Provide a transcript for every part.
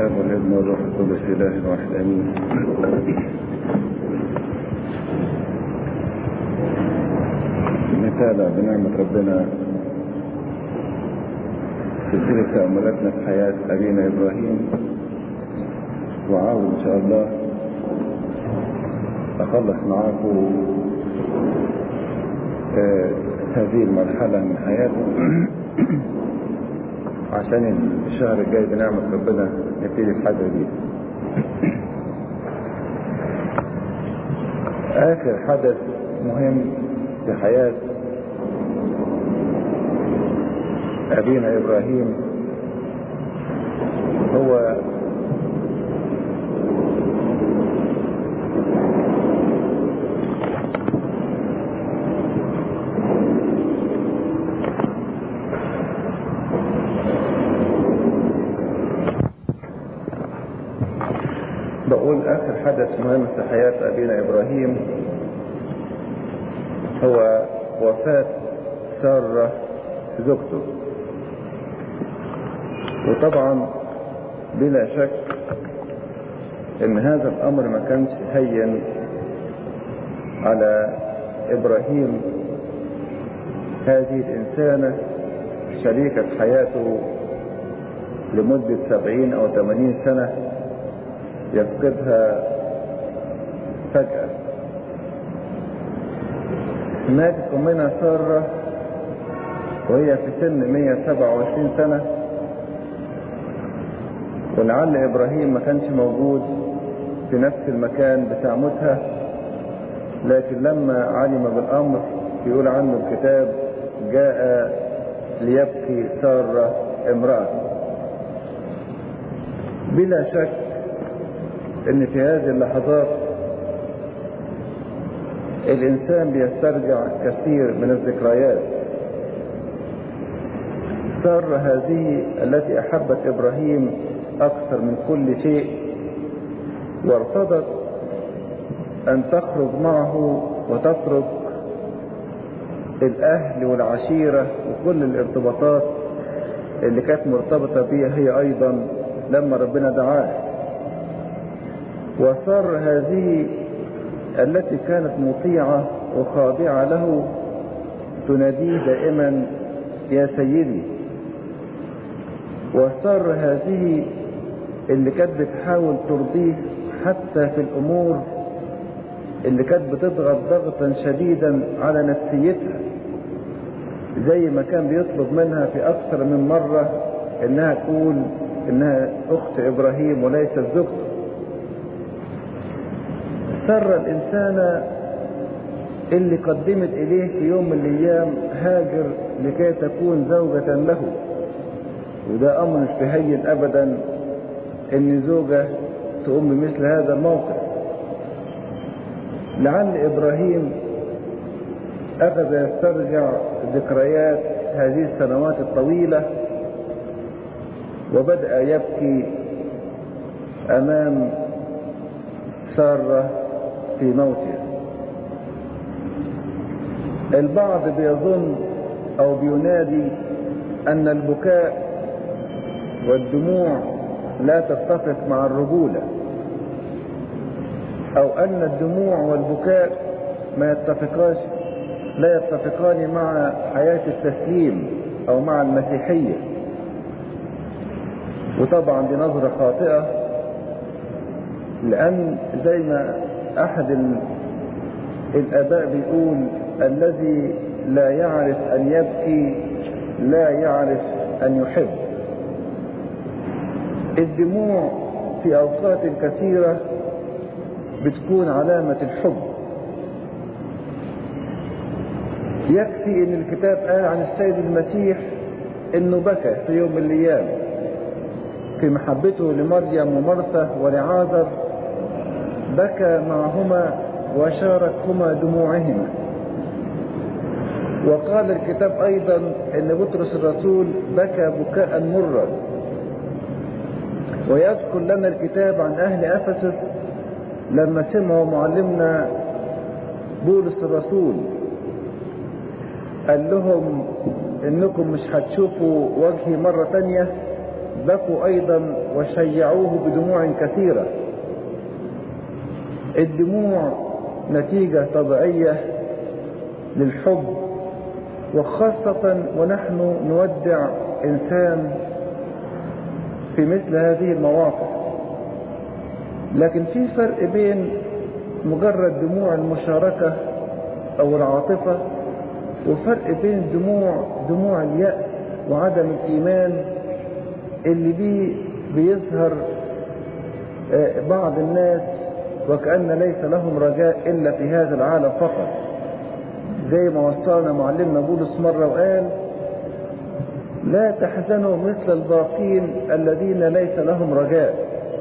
الآب والابن والروح القدس إله واحد آمين نتابع بنعمة ربنا سلسلة تأملاتنا في حياة أبينا إبراهيم وعاود إن شاء الله أخلص معاكم آه هذه المرحلة من حياته عشان الشهر الجاي بنعمة ربنا نبتدي في حاجة جديدة. آخر حدث مهم في حياة أبينا إبراهيم هو بقول آخر حدث مهم في حياة أبينا إبراهيم هو وفاة سارة زوجته وطبعا بلا شك ان هذا الامر ما كانش هين على ابراهيم هذه الانسانة شريكة حياته لمدة سبعين او ثمانين سنة يفقدها فجأة ماتت أمنا سارة وهي في سن 127 سنة ولعل إبراهيم ما كانش موجود في نفس المكان بتاع موتها لكن لما علم بالأمر يقول عنه الكتاب جاء ليبكي سارة امرأة بلا شك ان في هذه اللحظات الانسان بيسترجع كثير من الذكريات سارة هذه التي احبت ابراهيم اكثر من كل شيء وارتضت ان تخرج معه وتترك الاهل والعشيرة وكل الارتباطات اللي كانت مرتبطة بيها هي ايضا لما ربنا دعاها وصار هذه التي كانت مطيعة وخاضعة له تناديه دائما يا سيدي وصار هذه اللي كانت بتحاول ترضيه حتى في الأمور اللي كانت بتضغط ضغطا شديدا على نفسيتها زي ما كان بيطلب منها في أكثر من مرة إنها تقول إنها أخت إبراهيم وليست زوجته سر الإنسان اللي قدمت إليه في يوم من الأيام هاجر لكي تكون زوجة له وده أمر مش بهين أبدا إن زوجة تقوم بمثل هذا الموقف لعل إبراهيم أخذ يسترجع ذكريات هذه السنوات الطويلة وبدأ يبكي أمام سارة في موته البعض بيظن او بينادي ان البكاء والدموع لا تتفق مع الرجولة او ان الدموع والبكاء ما يتفقاش لا يتفقان مع حياة التسليم او مع المسيحية وطبعا دي نظرة خاطئة لأن زي ما أحد الآباء بيقول الذي لا يعرف أن يبكي لا يعرف أن يحب الدموع في أوقات كثيرة بتكون علامة الحب يكفي ان الكتاب قال عن السيد المسيح انه بكى في يوم من الايام في محبته لمريم ومرثى ولعازر بكى معهما وشاركهما دموعهما وقال الكتاب ايضا ان بطرس الرسول بكى بكاء مرا ويذكر لنا الكتاب عن اهل افسس لما سمعوا معلمنا بولس الرسول قال لهم انكم مش هتشوفوا وجهي مرة تانية بكوا أيضا وشيعوه بدموع كثيرة الدموع نتيجة طبيعية للحب وخاصة ونحن نودع إنسان في مثل هذه المواقف لكن في فرق بين مجرد دموع المشاركة أو العاطفة وفرق بين دموع دموع اليأس وعدم الإيمان اللي بيه بيظهر بعض الناس وكأن ليس لهم رجاء إلا في هذا العالم فقط زي ما وصلنا معلمنا بولس مرة وقال لا تحزنوا مثل الباقين الذين ليس لهم رجاء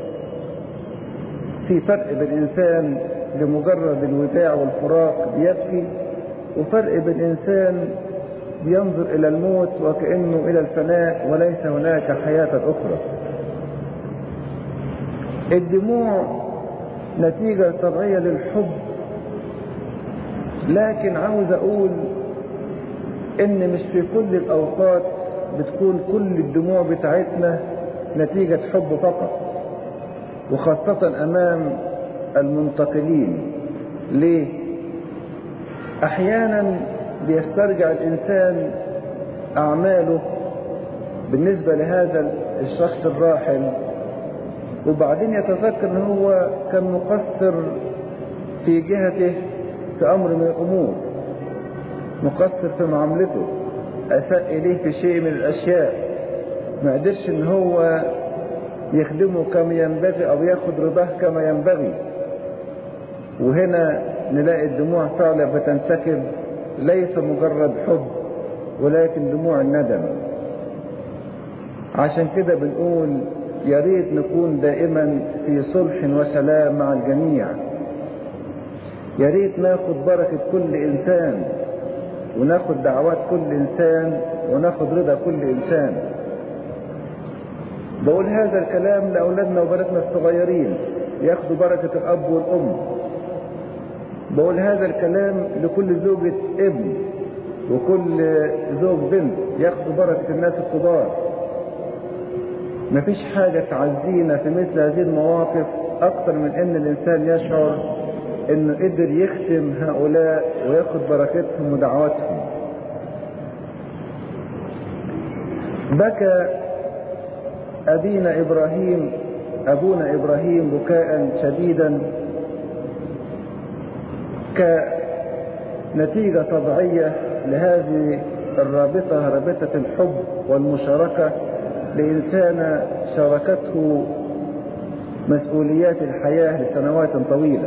في فرق بين إنسان لمجرد الوداع والفراق بيبكي وفرق بين إنسان ينظر إلى الموت وكأنه إلى الفناء وليس هناك حياة أخرى الدموع نتيجة طبيعية للحب لكن عاوز أقول إن مش في كل الأوقات بتكون كل الدموع بتاعتنا نتيجة حب فقط وخاصة أمام المنتقلين ليه؟ أحيانا بيسترجع الإنسان أعماله بالنسبة لهذا الشخص الراحل وبعدين يتذكر ان هو كان مقصر في جهته في امر من الامور مقصر في معاملته اساء اليه في شيء من الاشياء ما قدرش ان هو يخدمه كما ينبغي او ياخد رضاه كما ينبغي وهنا نلاقي الدموع فعلا بتنسكب ليس مجرد حب ولكن دموع الندم عشان كده بنقول يا ريت نكون دائما في صلح وسلام مع الجميع يا ريت ناخد بركة كل إنسان وناخد دعوات كل إنسان وناخد رضا كل إنسان بقول هذا الكلام لأولادنا وبناتنا الصغيرين ياخدوا بركة الأب والأم بقول هذا الكلام لكل زوجة ابن وكل زوج بنت ياخدوا بركة الناس الكبار مفيش حاجة تعزينا في مثل هذه المواقف أكثر من أن الإنسان يشعر أنه قدر يختم هؤلاء وياخد بركتهم ودعواتهم بكى أبينا إبراهيم أبونا إبراهيم بكاء شديدا كنتيجة طبيعية لهذه الرابطة رابطة الحب والمشاركة لإنسان شاركته مسؤوليات الحياة لسنوات طويلة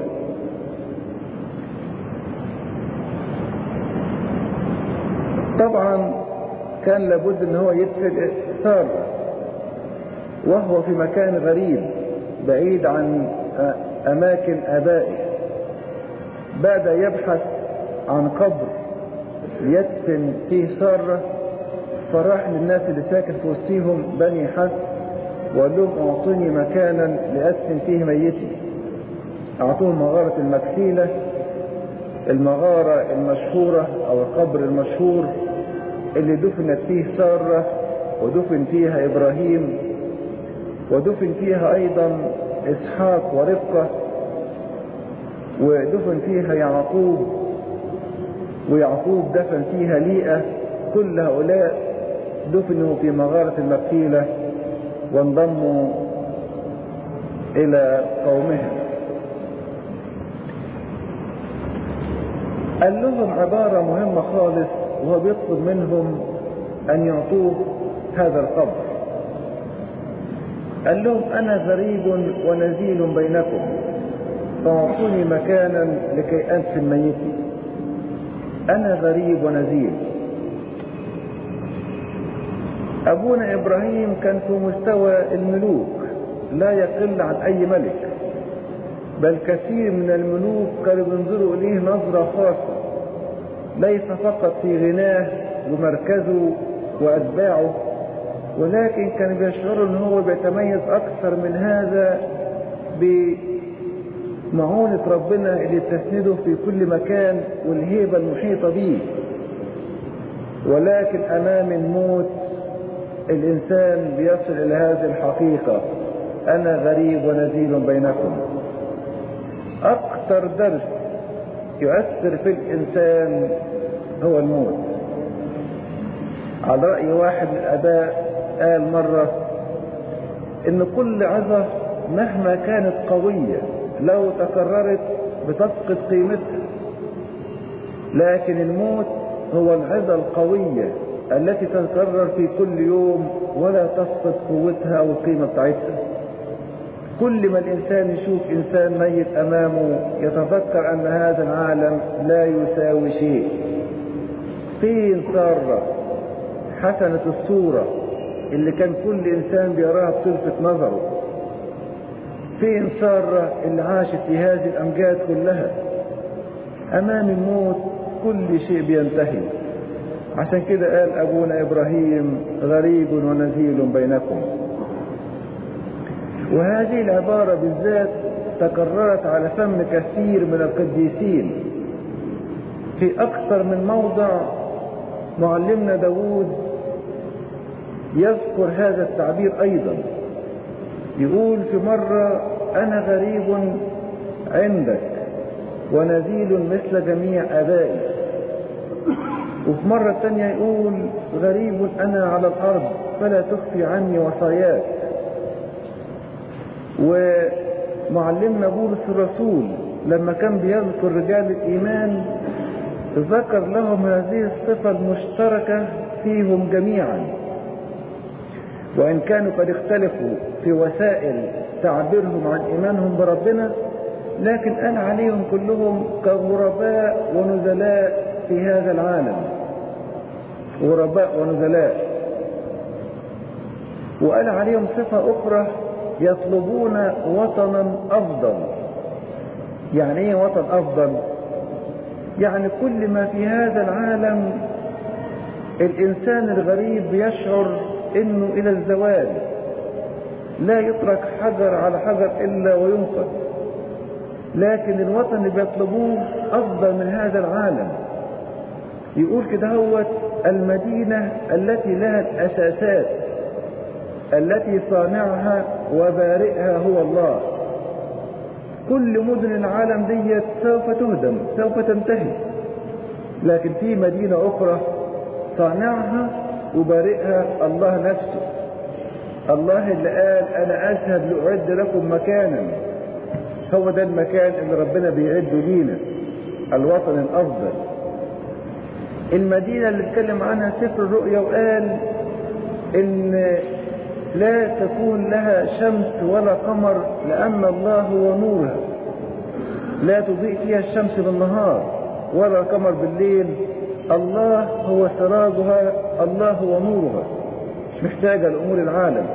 طبعا كان لابد ان هو يدفن سارة وهو في مكان غريب بعيد عن اماكن ابائه بعد يبحث عن قبر يدفن فيه ساره فراح للناس اللي ساكن في وسطيهم بني حس وقال لهم اعطوني مكانا لادفن فيه ميتي اعطوهم مغارة المكسيلة المغارة المشهورة او القبر المشهور اللي دفنت فيه سارة ودفن فيها ابراهيم ودفن فيها ايضا اسحاق ورفقة ودفن فيها يعقوب ويعقوب دفن فيها ليئة كل هؤلاء دفنوا في مغارة المكيلة وانضموا إلى قومهم قال لهم عبارة مهمة خالص وهو بيطلب منهم أن يعطوه هذا القبر قال لهم أنا غريب ونزيل بينكم فاعطوني مكانا لكي أدفن ميتي أنا غريب ونزيل أبونا إبراهيم كان في مستوى الملوك لا يقل عن أي ملك بل كثير من الملوك كانوا بينظروا إليه نظرة خاصة ليس فقط في غناه ومركزه وأتباعه ولكن كان بيشعروا ان هو بيتميز اكثر من هذا بمعونة ربنا اللي بتسنده في كل مكان والهيبة المحيطة به ولكن امام الموت الإنسان بيصل إلى هذه الحقيقة أنا غريب ونزيل بينكم أكثر درس يؤثر في الإنسان هو الموت على رأي واحد من الآباء قال مرة إن كل عظة مهما كانت قوية لو تكررت بتفقد قيمتها لكن الموت هو العظة القوية التي تتكرر في كل يوم ولا تفقد قوتها أو القيمة بتاعتها كل ما الإنسان يشوف إنسان ميت أمامه يتذكر أن هذا العالم لا يساوي شيء فين سارة حسنة الصورة اللي كان كل إنسان بيراها بتلفت نظره فين سارة اللي عاشت في هذه الأمجاد كلها أمام الموت كل شيء بينتهي عشان كده قال أبونا إبراهيم غريب ونزيل بينكم وهذه العبارة بالذات تكررت على فم كثير من القديسين في أكثر من موضع معلمنا داود يذكر هذا التعبير أيضا يقول في مرة أنا غريب عندك ونزيل مثل جميع آبائي وفي مرة تانية يقول غريب أنا على الأرض فلا تخفي عني وصاياك ومعلمنا بولس الرسول لما كان بيذكر رجال الإيمان ذكر لهم هذه الصفة المشتركة فيهم جميعا وإن كانوا قد اختلفوا في وسائل تعبيرهم عن إيمانهم بربنا لكن أنا عليهم كلهم كغرباء ونزلاء في هذا العالم غرباء ونزلاء وقال عليهم صفة أخرى يطلبون وطنا أفضل يعني ايه وطن أفضل يعني كل ما في هذا العالم الإنسان الغريب يشعر إنه إلى الزوال لا يترك حجر على حجر إلا وينقذ لكن الوطن اللي بيطلبوه أفضل من هذا العالم يقول كده هو المدينة التي لها الأساسات التي صانعها وبارئها هو الله كل مدن العالم ديت سوف تهدم سوف تنتهي لكن في مدينة أخرى صانعها وبارئها الله نفسه الله اللي قال أنا أذهب لأعد لكم مكانا هو ده المكان اللي ربنا بيعده لينا الوطن الأفضل المدينة اللي اتكلم عنها سفر الرؤيا وقال إن لا تكون لها شمس ولا قمر لأن الله هو نورها لا تضيء فيها الشمس بالنهار ولا القمر بالليل الله هو سراجها الله هو نورها مش محتاجة لأمور العالم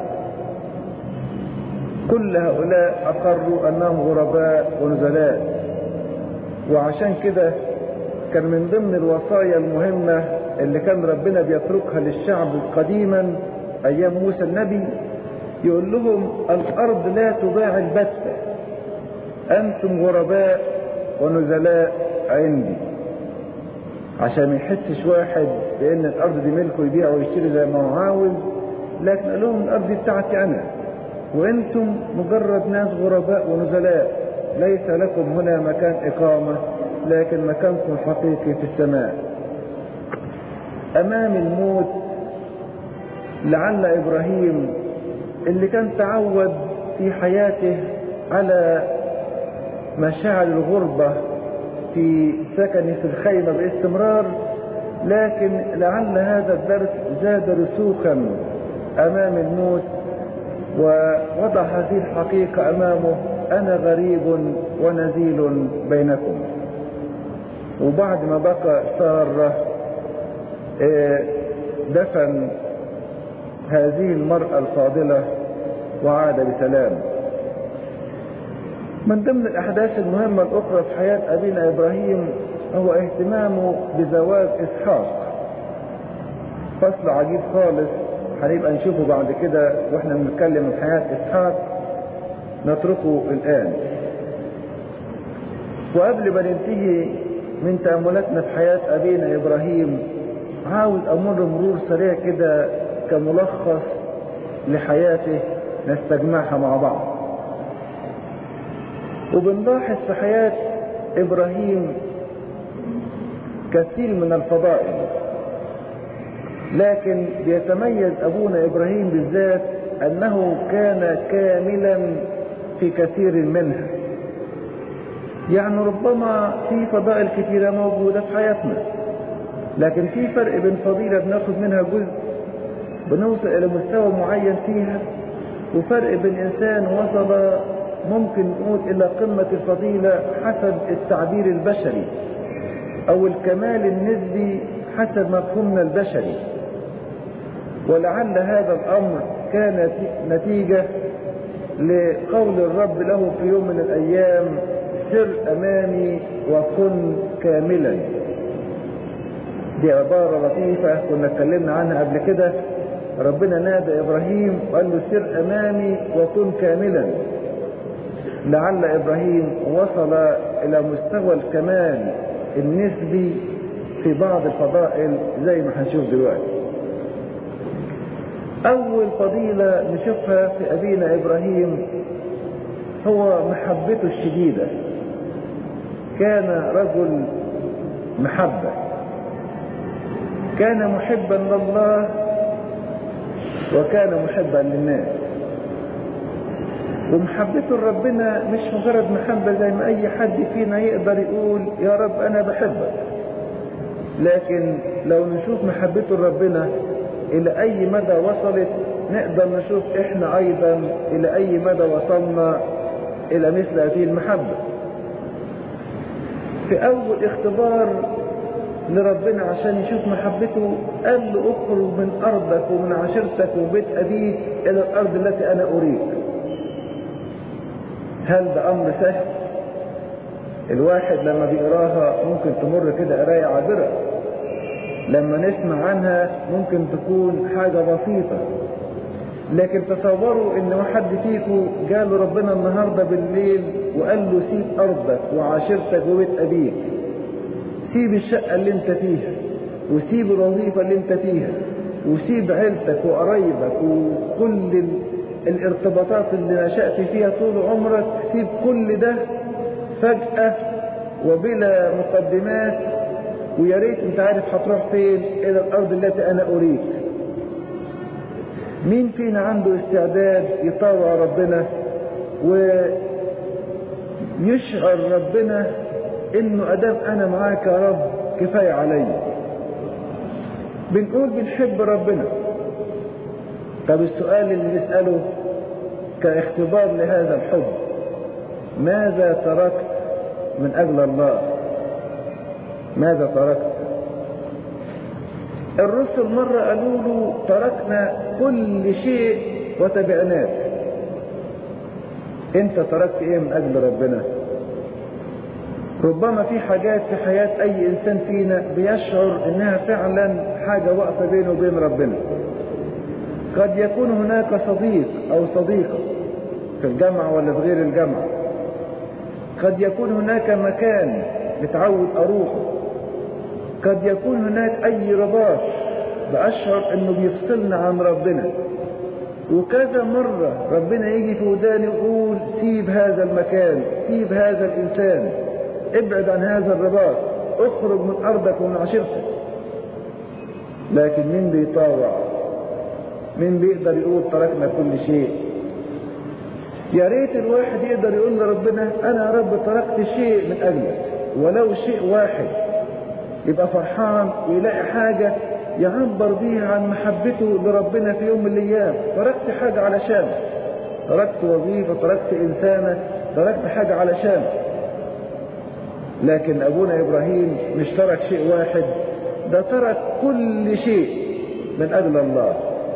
كل هؤلاء أقروا أنهم غرباء ونزلاء وعشان كده كان من ضمن الوصايا المهمة اللي كان ربنا بيتركها للشعب قديما أيام موسى النبي يقول لهم الأرض لا تضاع البتة أنتم غرباء ونزلاء عندي عشان ما يحسش واحد بأن الأرض دي ملكه يبيع ويشتري زي ما هو عاوز لكن قال لهم الأرض دي بتاعتي أنا وأنتم مجرد ناس غرباء ونزلاء ليس لكم هنا مكان إقامة لكن مكانكم حقيقي في السماء أمام الموت لعل إبراهيم اللي كان تعود في حياته على مشاعر الغربة في سكنه في الخيمة باستمرار لكن لعل هذا الدرس زاد رسوخا أمام الموت ووضع هذه الحقيقة أمامه أنا غريب ونزيل بينكم وبعد ما بقى سارة دفن هذه المرأة الفاضلة وعاد بسلام من ضمن الأحداث المهمة الأخرى في حياة أبينا إبراهيم هو اهتمامه بزواج إسحاق فصل عجيب خالص هنبقى نشوفه بعد كده واحنا بنتكلم عن حياة إسحاق نتركه الآن وقبل ما ننتهي من تأملاتنا في حياة أبينا إبراهيم عاوز أمر مرور سريع كده كملخص لحياته نستجمعها مع بعض وبنلاحظ في حياة إبراهيم كثير من الفضائل لكن بيتميز أبونا إبراهيم بالذات أنه كان كاملا في كثير منها يعني ربما في فضائل كثيرة موجودة في حياتنا لكن في فرق بين فضيلة بناخد منها جزء بنوصل إلى مستوى معين فيها وفرق بين إنسان وصل ممكن نقول إلى قمة الفضيلة حسب التعبير البشري أو الكمال النسبي حسب مفهومنا البشري ولعل هذا الأمر كان نتيجة لقول الرب له في يوم من الأيام سر أمامي وكن كاملا دي عبارة لطيفة كنا اتكلمنا عنها قبل كده ربنا نادى إبراهيم وقال له سر أمامي وكن كاملا لعل إبراهيم وصل إلى مستوى الكمال النسبي في بعض الفضائل زي ما هنشوف دلوقتي أول فضيلة نشوفها في أبينا إبراهيم هو محبته الشديدة كان رجل محبة كان محبا لله وكان محبا للناس ومحبته لربنا مش مجرد محبة زي ما أي حد فينا يقدر يقول يا رب أنا بحبك لكن لو نشوف محبته لربنا إلى أي مدى وصلت نقدر نشوف إحنا أيضا إلى أي مدى وصلنا إلى مثل هذه المحبة في أول اختبار لربنا عشان يشوف محبته قال له اخرج من أرضك ومن عشيرتك وبيت أبيك إلى الأرض التي أنا أريد هل ده أمر سهل الواحد لما بيقراها ممكن تمر كده قراية عابرة لما نسمع عنها ممكن تكون حاجة بسيطة لكن تصوروا ان واحد فيكم جاله ربنا النهاردة بالليل وقال له سيب ارضك وعاشرتك وبيت ابيك سيب الشقة اللي انت فيها وسيب الوظيفة اللي انت فيها وسيب عيلتك وقرايبك وكل ال... الارتباطات اللي نشأت فيها طول عمرك سيب كل ده فجأة وبلا مقدمات ويا ريت انت عارف هتروح فين الى الارض التي انا اريد مين فينا عنده استعداد يطاوع ربنا ويشعر ربنا انه ادام انا معاك يا رب كفاية علي بنقول بنحب ربنا طب السؤال اللي نسأله كاختبار لهذا الحب ماذا تركت من اجل الله ماذا تركت الرسل مرة قالوا له تركنا كل شيء وتبعناك انت تركت ايه من اجل ربنا ربما في حاجات في حياة اي انسان فينا بيشعر انها فعلا حاجة واقفة بينه وبين ربنا قد يكون هناك صديق او صديقة في الجامعة ولا في غير الجامعة قد يكون هناك مكان متعود اروحه قد يكون هناك اي رباط بأشعر انه بيفصلنا عن ربنا وكذا مرة ربنا يجي في وداني يقول سيب هذا المكان سيب هذا الانسان ابعد عن هذا الرباط اخرج من ارضك ومن عشيرتك لكن مين بيطاوع مين بيقدر يقول تركنا كل شيء يا ريت الواحد يقدر يقول لربنا انا يا رب تركت شيء من اجلك ولو شيء واحد يبقى فرحان ويلاقي حاجة يعبر بيها عن محبته لربنا في يوم من الايام تركت حاجة علشان تركت وظيفة تركت انسانة تركت حاجة علشان لكن ابونا ابراهيم مش ترك شيء واحد ده ترك كل شيء من اجل الله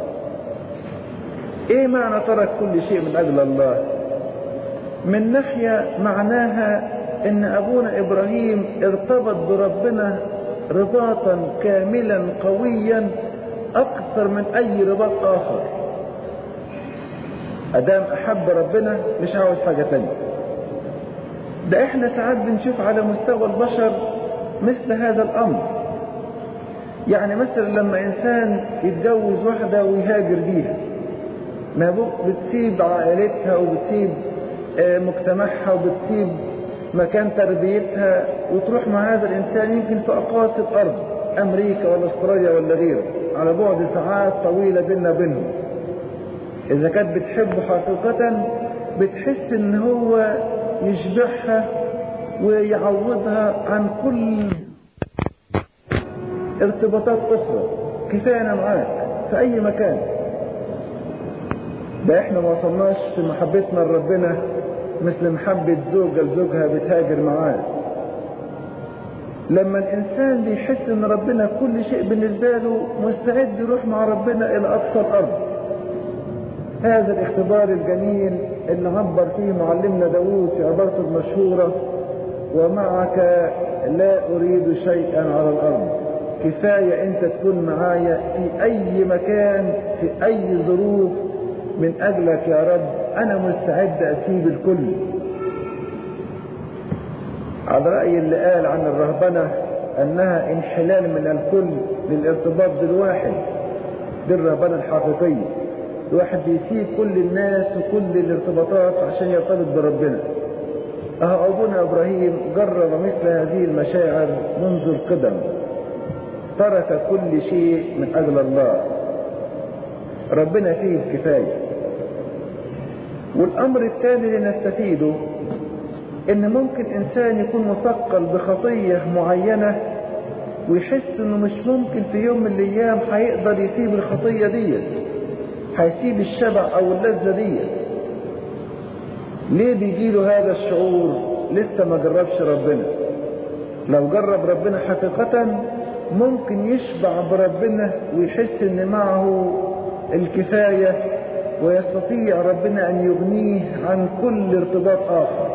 ايه معنى ترك كل شيء من اجل الله من ناحية معناها ان ابونا ابراهيم ارتبط بربنا رباطا كاملا قويا اكثر من اي رباط اخر ادام احب ربنا مش عاوز حاجة تانية ده احنا ساعات بنشوف على مستوى البشر مثل هذا الامر يعني مثلا لما انسان يتجوز واحدة ويهاجر بيها ما بتسيب عائلتها وبتسيب مجتمعها وبتسيب مكان تربيتها وتروح مع هذا الانسان يمكن في اقاصي الارض امريكا ولا استراليا ولا غيره على بعد ساعات طويلة بيننا وبينهم اذا كانت بتحبه حقيقة بتحس ان هو يشبعها ويعوضها عن كل ارتباطات اخرى كفاية انا معاك في اي مكان ده احنا ما وصلناش في محبتنا لربنا مثل محبة زوجة لزوجها بتهاجر معاه لما الانسان بيحس ان ربنا كل شيء بالنسبة له مستعد يروح مع ربنا الى اقصى الارض هذا الاختبار الجميل اللي عبر فيه معلمنا داوود في عبارته المشهورة ومعك لا اريد شيئا على الارض كفاية انت تكون معايا في اي مكان في اي ظروف من اجلك يا رب انا مستعد اسيب الكل على رأي اللي قال عن الرهبنة انها انحلال من الكل للارتباط بالواحد دي الرهبنة الحقيقية الواحد بيسيب كل الناس وكل الارتباطات عشان يرتبط بربنا اه ابونا ابراهيم جرب مثل هذه المشاعر منذ القدم ترك كل شيء من اجل الله ربنا فيه الكفاية والامر الثاني اللي نستفيده ان ممكن انسان يكون مثقل بخطية معينة ويحس انه مش ممكن في يوم من الايام هيقدر يسيب الخطية ديت هيسيب الشبع او اللذة ديت ليه بيجيله هذا الشعور لسه ما جربش ربنا لو جرب ربنا حقيقة ممكن يشبع بربنا ويحس ان معه الكفاية ويستطيع ربنا ان يغنيه عن كل ارتباط اخر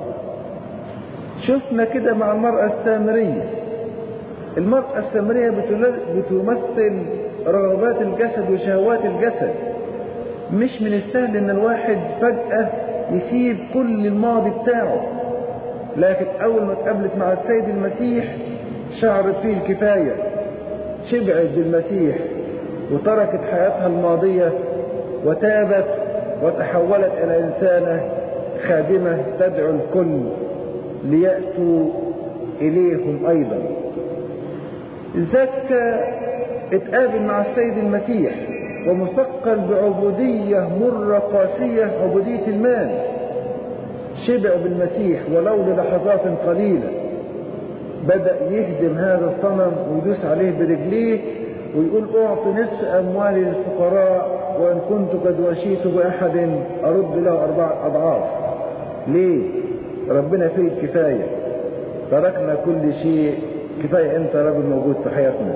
شفنا كده مع المرأة السامرية المرأة السامرية بتمثل رغبات الجسد وشهوات الجسد مش من السهل ان الواحد فجأة يسيب كل الماضي بتاعه لكن اول ما اتقابلت مع السيد المسيح شعرت فيه الكفاية شبعت بالمسيح وتركت حياتها الماضية وتابت وتحولت الى انسانة خادمة تدعو الكل ليأتوا اليهم ايضا زكى اتقابل مع السيد المسيح ومثقل بعبودية مرة قاسية عبودية المال شبع بالمسيح ولو للحظات قليلة بدأ يهدم هذا الصنم ويدوس عليه برجليه ويقول اعط نصف اموالي للفقراء وان كنت قد وشيت باحد ارد له اربع اضعاف ليه ربنا فيه الكفاية تركنا كل شيء كفاية انت رجل موجود في حياتنا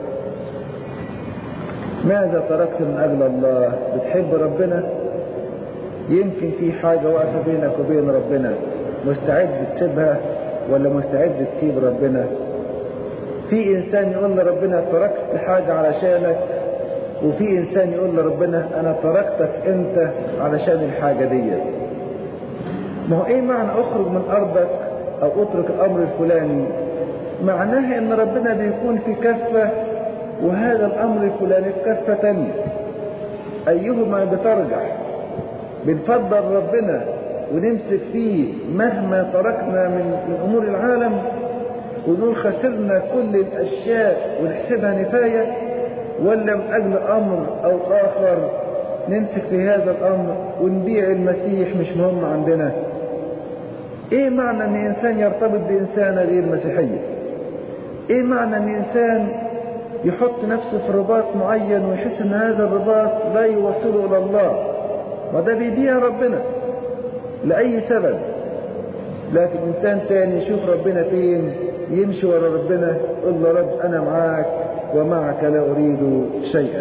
ماذا تركت من اجل الله بتحب ربنا يمكن في حاجة واقفة بينك وبين ربنا مستعد تسيبها ولا مستعد تسيب ربنا في انسان يقول لربنا تركت حاجة علشانك وفي انسان يقول لربنا انا تركتك انت علشان الحاجة دي ما هو ايه معنى اخرج من ارضك او اترك الامر الفلاني معناها ان ربنا بيكون في كفة وهذا الامر الفلاني في كفة تانية ايهما بترجح بنفضل ربنا ونمسك فيه مهما تركنا من, من امور العالم ونقول خسرنا كل الاشياء ونحسبها نفاية ولا من اجل امر او اخر نمسك في هذا الامر ونبيع المسيح مش مهم عندنا ايه معنى ان انسان يرتبط بانسانة غير مسيحية ايه معنى ان انسان يحط نفسه في رباط معين ويحس ان هذا الرباط لا يوصله الى الله وده بيبيع ربنا لأي سبب لكن إنسان تاني يشوف ربنا فين يمشي ورا ربنا يقول له رب أنا معاك ومعك لا أريد شيئا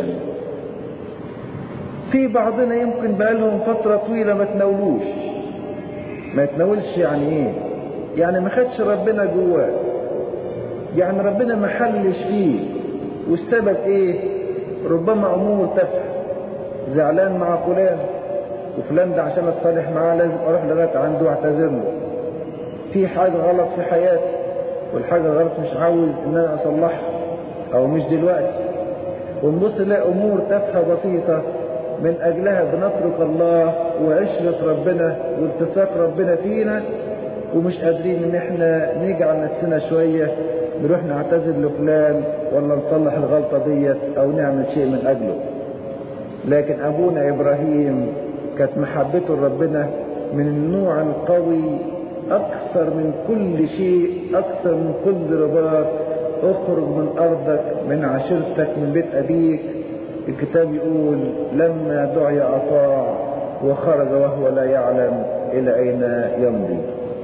في بعضنا يمكن بقالهم فترة طويلة ما تناولوش ما تناولش يعني ايه يعني ما خدش ربنا جواه يعني ربنا ما حلش فيه والسبب ايه ربما امور تافهه زعلان مع فلان وفلان ده عشان اتصالح معاه لازم اروح لغايه عنده واعتذر له في حاجه غلط في حياتي والحاجه غلط مش عاوز ان انا اصلحها او مش دلوقتي ونبص نلاقي امور تافهه بسيطه من اجلها بنترك الله وعشرة ربنا والتصاق ربنا فينا ومش قادرين ان احنا نجعل نفسنا شوية نروح نعتذر لفلان ولا نصلح الغلطة ديت او نعمل شيء من اجله لكن ابونا ابراهيم كانت محبته لربنا من النوع القوي اكثر من كل شيء اكثر من كل رباط اخرج من ارضك من عشيرتك من بيت ابيك الكتاب يقول لما دعي اطاع وخرج وهو لا يعلم الى اين يمضي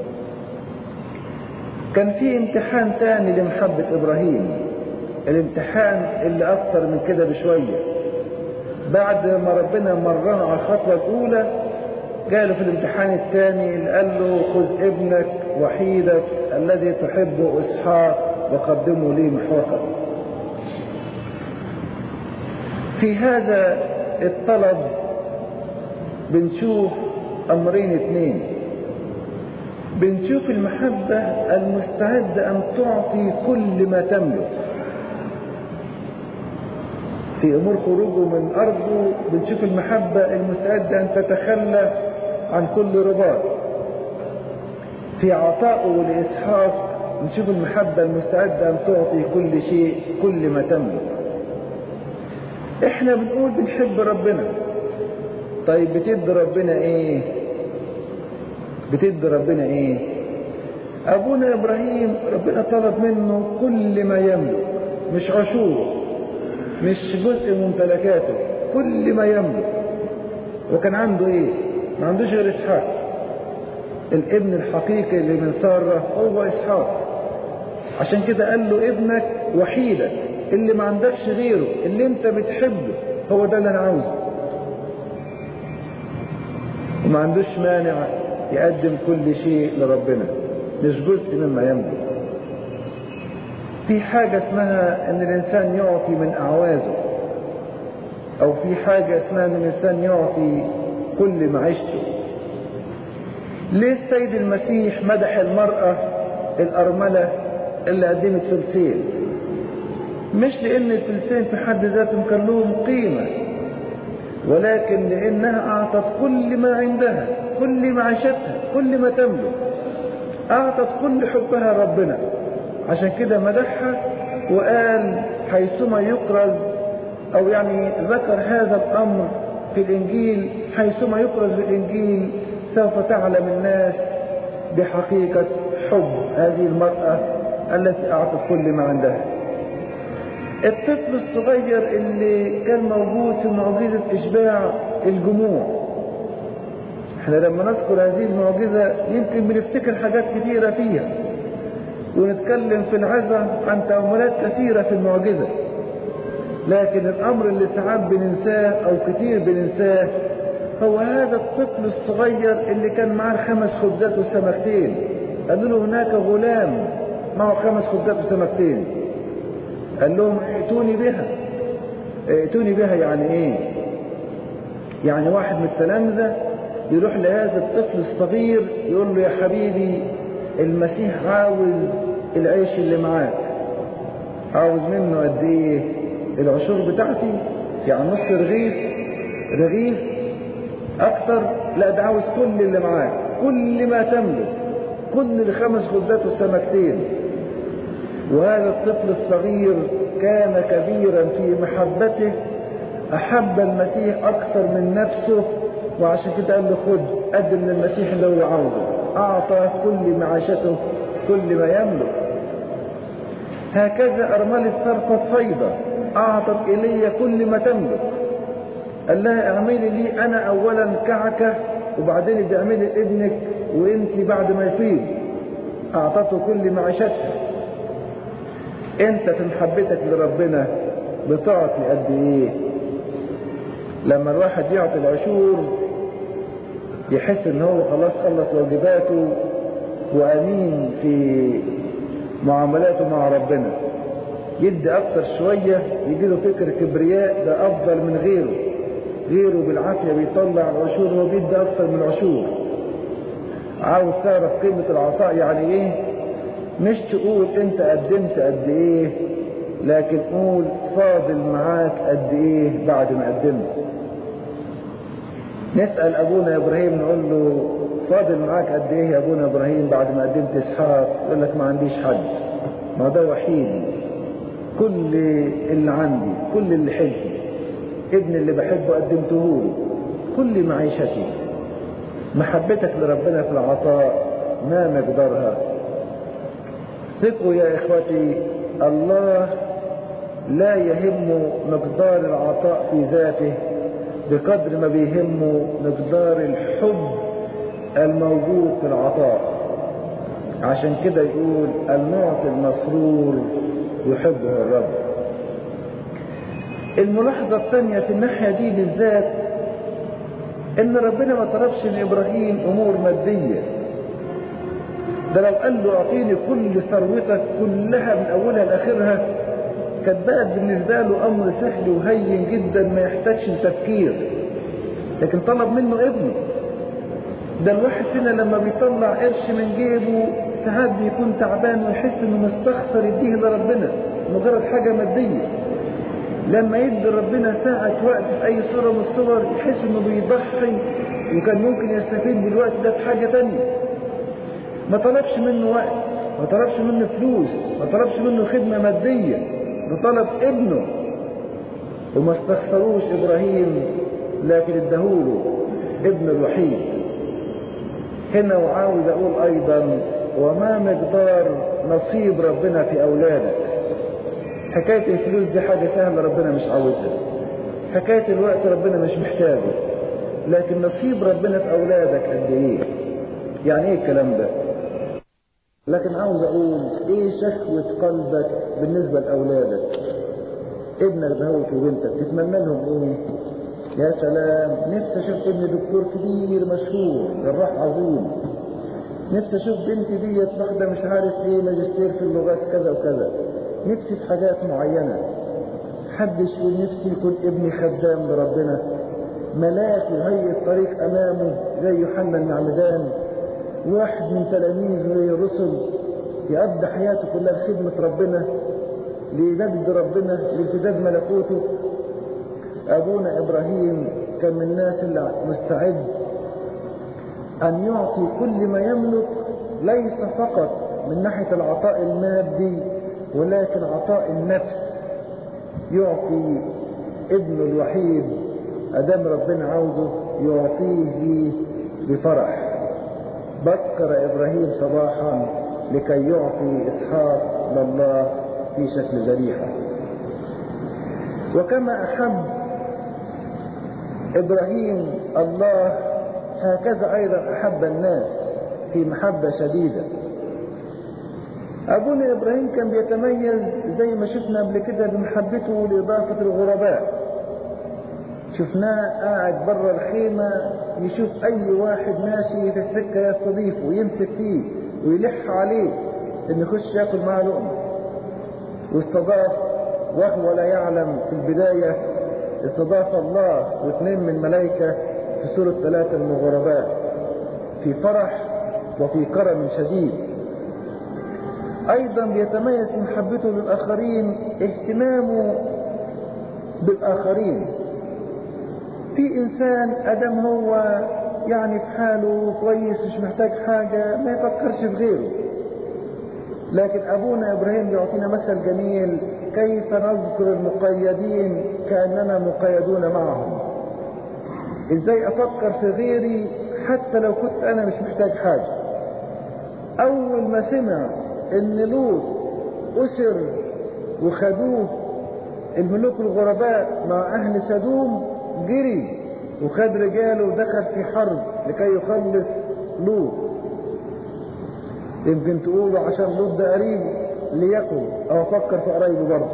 كان في امتحان تاني لمحبة ابراهيم الامتحان اللي اكثر من كده بشوية بعد ما ربنا مرنا على الخطوة الاولى قاله في الامتحان الثاني اللي قال له خذ ابنك وحيدك الذي تحبه اسحاق وقدمه لي محرقا في هذا الطلب بنشوف امرين اثنين بنشوف المحبة المستعدة ان تعطي كل ما تملك في امور خروجه من ارضه بنشوف المحبة المستعدة ان تتخلى عن كل رباط في عطائه لاسحاق نشوف المحبة المستعدة ان تعطي كل شيء كل ما تملك احنا بنقول بنحب ربنا طيب بتدي ربنا ايه بتدي ربنا ايه ابونا ابراهيم ربنا طلب منه كل ما يملك مش عشور مش جزء من ممتلكاته كل ما يملك وكان عنده ايه ما عندوش غير اسحاق الابن الحقيقي اللي من سارة هو اسحاق عشان كده قال له ابنك وحيدك اللي ما عندكش غيره اللي انت بتحبه هو ده اللي انا عاوزه وما عندوش مانع يقدم كل شيء لربنا مش جزء مما يملك في حاجة اسمها ان الانسان يعطي من اعوازه او في حاجة اسمها ان الانسان يعطي كل معيشته ليه السيد المسيح مدح المرأة الارملة اللي قدمت فلسين مش لان الفلسين في حد ذاتهم كان لهم قيمة ولكن لانها اعطت كل ما عندها كل معيشتها كل ما تملك اعطت كل حبها ربنا عشان كده مدحها وقال حيثما يقرز او يعني ذكر هذا الامر في الانجيل حيثما يقرز بالانجيل سوف تعلم الناس بحقيقة حب هذه المرأة التي اعطت كل ما عندها الطفل الصغير اللي كان موجود في معجزة اشباع الجموع احنا لما نذكر هذه المعجزة يمكن بنفتكر حاجات كثيرة فيها ونتكلم في العزة عن تأملات كثيرة في المعجزة لكن الأمر اللي ساعات بننساه أو كثير بننساه هو هذا الطفل الصغير اللي كان معاه خمس خبزات وسمكتين قال له هناك غلام معه خمس خبزات وسمكتين قال لهم ائتوني بها ائتوني بها يعني ايه يعني واحد من التلامذة يروح لهذا الطفل الصغير يقول له يا حبيبي المسيح عاوز العيش اللي معاك عاوز منه قد ايه العشور بتاعتي يعني نص رغيف رغيف اكتر لا ده عاوز كل اللي معاك كل ما تملك كل الخمس خبزات والسمكتين وهذا الطفل الصغير كان كبيرا في محبته احب المسيح اكثر من نفسه وعشان كده قال له خد قدم للمسيح اللي هو عاوزه اعطى كل معاشته كل ما يملك هكذا ارملة صرفة فيضة اعطت الي كل ما تملك قال لها اعملي لي انا اولا كعكة وبعدين تعملي لابنك وانت بعد ما يفيض اعطته كل معيشتها انت في محبتك لربنا بتعطي قد ايه لما الواحد يعطي العشور يحس ان هو خلاص خلص واجباته وامين في معاملاته مع ربنا يدي اكتر شوية يجي له فكر كبرياء ده افضل من غيره غيره بالعافية بيطلع العشور هو بيدي اكتر من العشور عاوز تعرف قيمة العطاء يعني ايه مش تقول انت قدمت قد ايه لكن قول فاضل معاك قد ايه بعد ما قدمت نسأل ابونا ابراهيم نقول له فاضل معاك قد ايه يا ابونا ابراهيم بعد ما قدمت اسحاق يقول لك ما عنديش حد ما ده وحيد كل اللي عندي كل اللي حبي ابن اللي بحبه قدمته له كل معيشتي محبتك لربنا في العطاء ما مقدارها ثقوا يا اخوتي الله لا يهم مقدار العطاء في ذاته بقدر ما بيهمه مقدار الحب الموجود في العطاء عشان كده يقول المعطي المسرور يحبه الرب الملاحظة الثانية في الناحية دي بالذات ان ربنا ما طلبش من ابراهيم امور مادية ده لو قال له اعطيني كل ثروتك كلها من اولها لاخرها كان بقى بالنسبة له امر سهل وهين جدا ما يحتاجش لتفكير لكن طلب منه ابنه ده الواحد فينا لما بيطلع قرش من جيبه ساعات بيكون تعبان ويحس انه مستخسر يديه لربنا مجرد حاجة مادية لما يدي ربنا ساعة وقت في أي صورة من الصور يحس إنه بيضحي وكان ممكن يستفيد بالوقت ده في حاجة تانية. ما طلبش منه وقت، ما طلبش منه فلوس، ما طلبش منه خدمة مادية، ده طلب ابنه. وما استخسروش إبراهيم لكن اداهوله ابن الوحيد. هنا وعاوز أقول أيضا وما مقدار نصيب ربنا في أولادك. حكاية الفلوس دي حاجة سهلة ربنا مش عاوزها حكاية الوقت ربنا مش محتاجه لكن نصيب ربنا في أولادك قد إيه يعني إيه الكلام ده لكن عاوز أقول إيه شهوة قلبك بالنسبة لأولادك ابنك دهوت وبنتك تتمنى لهم إيه يا سلام نفسي أشوف ابني دكتور كبير مشهور جراح عظيم نفسي أشوف بنتي ديت واحدة مش عارف إيه ماجستير في اللغات كذا وكذا نفسي في حاجات معينة حدش يقول نفسي يكون ابني خدام لربنا ملاك يهيئ الطريق أمامه زي يوحنا المعمدان واحد من تلاميذه زي الرسل يقضي حياته كلها خدمة ربنا لمجد ربنا لامتداد ملكوته أبونا إبراهيم كان من الناس اللي مستعد أن يعطي كل ما يملك ليس فقط من ناحية العطاء المادي ولكن عطاء النفس يعطي ابنه الوحيد أدام ربنا عاوزه يعطيه بفرح بكر إبراهيم صباحا لكي يعطي إسحاق لله في شكل ذبيحة وكما أحب إبراهيم الله هكذا أيضا أحب الناس في محبة شديدة أبونا إبراهيم كان بيتميز زي ما شفنا قبل كده بمحبته لإضافة الغرباء شفناه قاعد بره الخيمة يشوف أي واحد ماشي في السكة يستضيفه ويمسك فيه ويلح عليه إن يخش ياكل معاه لقمة واستضاف وهو لا يعلم في البداية استضاف الله واثنين من ملائكة في سورة ثلاثة من الغرباء في فرح وفي كرم شديد أيضا بيتميز في محبته للآخرين اهتمامه بالآخرين في إنسان أدم هو يعني في حاله كويس مش محتاج حاجة ما يفكرش في غيره لكن أبونا إبراهيم بيعطينا مثل جميل كيف نذكر المقيدين كأننا مقيدون معهم إزاي أفكر في غيري حتى لو كنت أنا مش محتاج حاجة أول ما سمع إن لوط أسر وخدوه الملوك الغرباء مع أهل سدوم جري وخد رجاله ودخل في حرب لكي يخلص لوط يمكن تقولوا عشان لوط ده قريبه ليكن او افكر في قرايبه برضه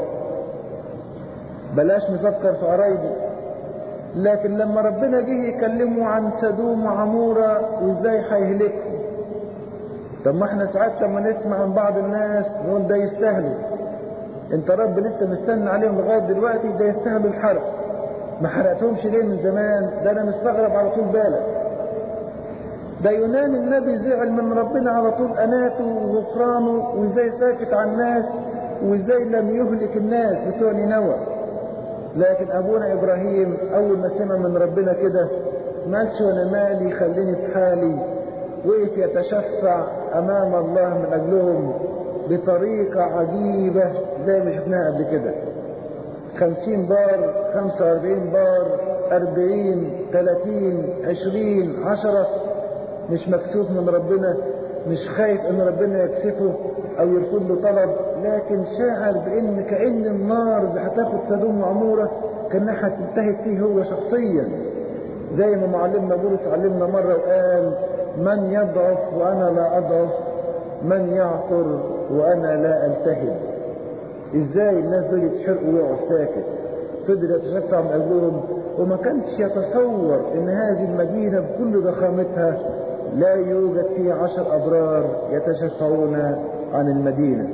بلاش نفكر في قرايبه لكن لما ربنا جه يكلمه عن سدوم وعمورة وازاي هيهلكهم طب ما احنا ساعات لما نسمع عن بعض الناس نقول ده يستاهلوا انت رب لسه مستنى عليهم لغايه دلوقتي ده يستاهلوا الحرق ما حرقتهمش ليه من زمان ده انا مستغرب على طول بالك ده يونان النبي زعل من ربنا على طول اناته وغفرانه وازاي ساكت عن الناس وازاي لم يهلك الناس بتوع نينوى لكن ابونا ابراهيم اول ما سمع من ربنا كده مالش وانا مالي خليني في حالي وقف يتشفع امام الله من اجلهم بطريقة عجيبة زي ما شفناها قبل كده خمسين بار خمسة واربعين بار اربعين تلاتين عشرين عشرة مش مكسوف من ربنا مش خايف ان ربنا يكسفه او يرفض له طلب لكن شاعر بان كأن النار اللي هتاخد سدوم وعمورة كانها هتنتهي فيه هو شخصيا زي ما معلمنا بولس علمنا مرة وقال من يضعف وانا لا اضعف من يعثر وانا لا التهب ازاي الناس دول يتحرقوا ويقعوا ساكت فضل يتشفع من اجلهم وما كانش يتصور ان هذه المدينة بكل ضخامتها لا يوجد فيها عشر ابرار يتشفعون عن المدينة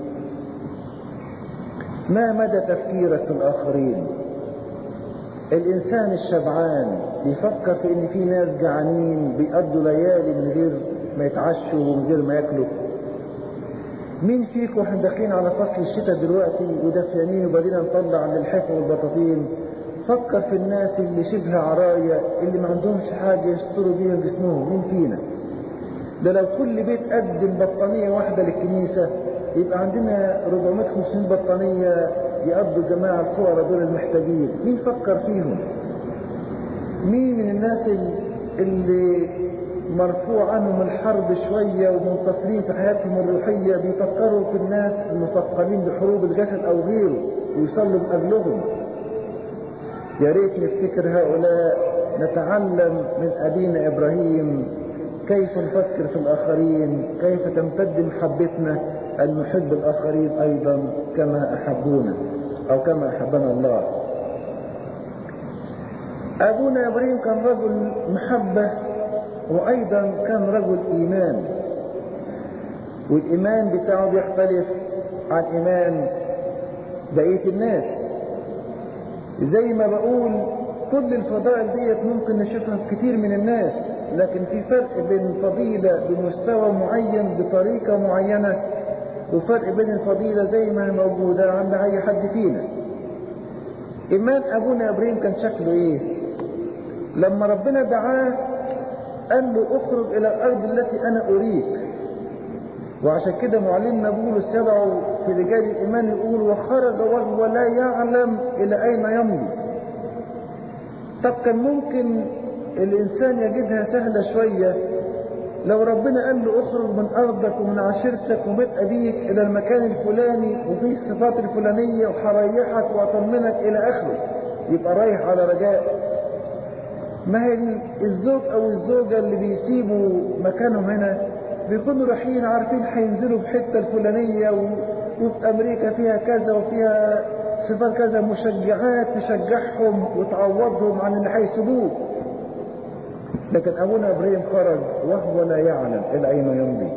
ما مدى تفكيرك في الاخرين الانسان الشبعان بيفكر في ان في ناس جعانين بيقضوا ليالي من غير ما يتعشوا ومن غير ما ياكلوا مين فيكم احنا داخلين على فصل الشتاء دلوقتي ودافيانين وبعدين نطلع عن الحفا والبطاطين فكر في الناس اللي شبه عرايا اللي ما عندهمش حاجة يستروا بيها جسمهم مين فينا ده لو كل بيت قدم بطانية واحدة للكنيسة يبقى عندنا 400 500 بطانية يقضوا الجماعة الفقراء دول المحتاجين مين فكر فيهم مين من الناس اللي مرفوع عنهم الحرب شوية ومنتصرين في حياتهم الروحية بيفكروا في الناس المثقلين بحروب الجسد أو غيره ويصلوا من أجلهم يا ريت نفتكر هؤلاء نتعلم من أبينا إبراهيم كيف نفكر في الآخرين كيف تمتد محبتنا أن نحب الآخرين أيضا كما أحبونا أو كما أحبنا الله أبونا إبراهيم كان رجل محبة وأيضا كان رجل إيمان والإيمان بتاعه بيختلف عن إيمان بقية الناس زي ما بقول كل الفضائل ديت ممكن نشوفها في كتير من الناس لكن في فرق بين فضيلة بمستوى معين بطريقة معينة وفرق بين الفضيلة زي ما هي موجودة عند أي حد فينا إيمان أبونا إبراهيم كان شكله إيه لما ربنا دعاه قال له اخرج إلى الأرض التي أنا أريك وعشان كده معلمنا بولس يضع في رجال الإيمان يقول وخرج وهو لا يعلم إلى أين يمضي طب كان ممكن الإنسان يجدها سهلة شوية لو ربنا قال له اخرج من أرضك ومن عشيرتك وبيت أبيك إلى المكان الفلاني وفيه الصفات الفلانية وحريحك وأطمنك إلى آخره يبقى رايح على رجاء ما هي الزوج أو الزوجة اللي بيسيبوا مكانهم هنا بيكونوا رايحين عارفين هينزلوا في الحته الفلانيه و... وفي امريكا فيها كذا وفيها صفات كذا مشجعات تشجعهم وتعوضهم عن اللي هيسيبوه لكن ابونا ابراهيم خرج وهو لا يعلم الى اين يمضي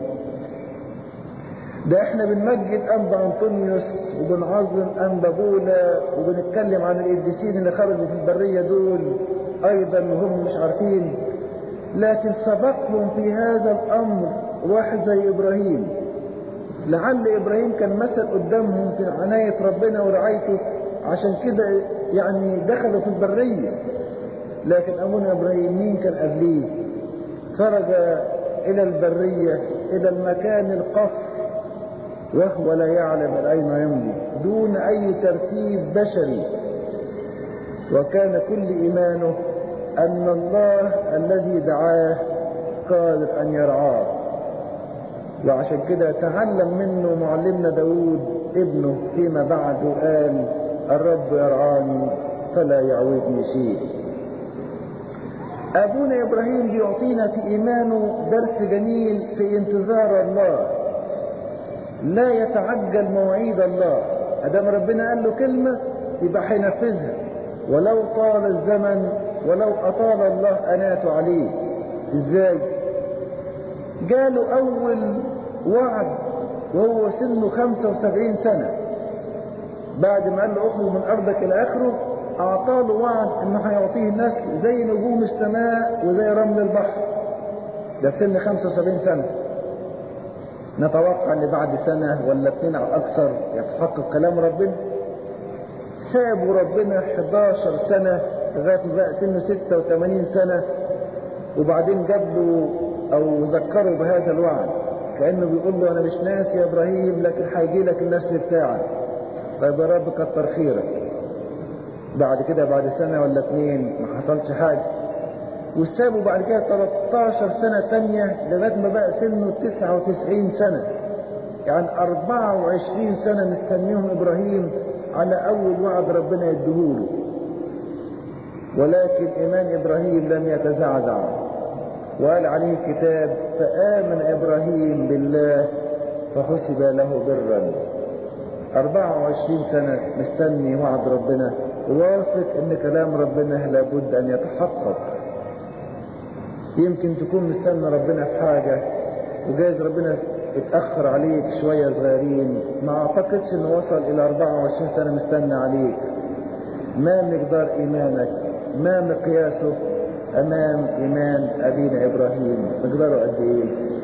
ده احنا بنمجد انبا انطونيوس وبنعظم انبا بولا وبنتكلم عن القديسين اللي خرجوا في البريه دول ايضا وهم مش عارفين لكن سبقهم في هذا الامر واحد زي ابراهيم لعل ابراهيم كان مثل قدامهم في عناية ربنا ورعايته عشان كده يعني دخلوا في البرية لكن ابونا ابراهيم مين كان قبليه خرج الى البرية الى المكان القفر وهو لا يعلم اين يمضي دون اي ترتيب بشري وكان كل ايمانه ان الله الذي دعاه قادر ان يرعاه وعشان كده تعلم منه معلمنا داود ابنه فيما بعد قال الرب يرعاني فلا يعوزني شيء أبونا إبراهيم بيعطينا في إيمانه درس جميل في انتظار الله لا يتعجل مواعيد الله أدام ربنا قال له كلمة يبقى هينفذها ولو طال الزمن ولو أطال الله أناته عليه إزاي جاله أول وعد وهو سنه 75 سنة بعد ما قال له اخرج من أرضك إلى آخره أعطاه وعد إنه هيعطيه النسل زي نجوم السماء وزي رمل البحر ده في سن 75 سنة نتوقع ان بعد سنة ولا اتنين او اكثر يتحقق كلام ربنا سابوا ربنا 11 سنة لغاية ما بقى سنه 86 سنة وبعدين جاب له او ذكره بهذا الوعد كأنه بيقول له انا مش ناسي يا ابراهيم لكن هيجي لك النسل بتاعك طيب يا رب كتر خيرك بعد كده بعد سنة ولا اتنين ما حصلش حاجة وسابوا بعد كده 13 سنة تانية لغاية ما بقى سنه 99 سنة يعني 24 سنة مستنيهم إبراهيم على أول وعد ربنا يديهوله ولكن إيمان إبراهيم لم يتزعزع وقال عليه الكتاب فآمن إبراهيم بالله فحسب له برا 24 سنة مستني وعد ربنا واثق ان كلام ربنا لابد ان يتحقق يمكن تكون مستنى ربنا في حاجة وجايز ربنا اتأخر عليك شوية صغيرين ما اعتقدش انه وصل الى 24 سنة مستنى عليك ما مقدار ايمانك ما مقياسه امام ايمان ابينا ابراهيم مقداره قد ايه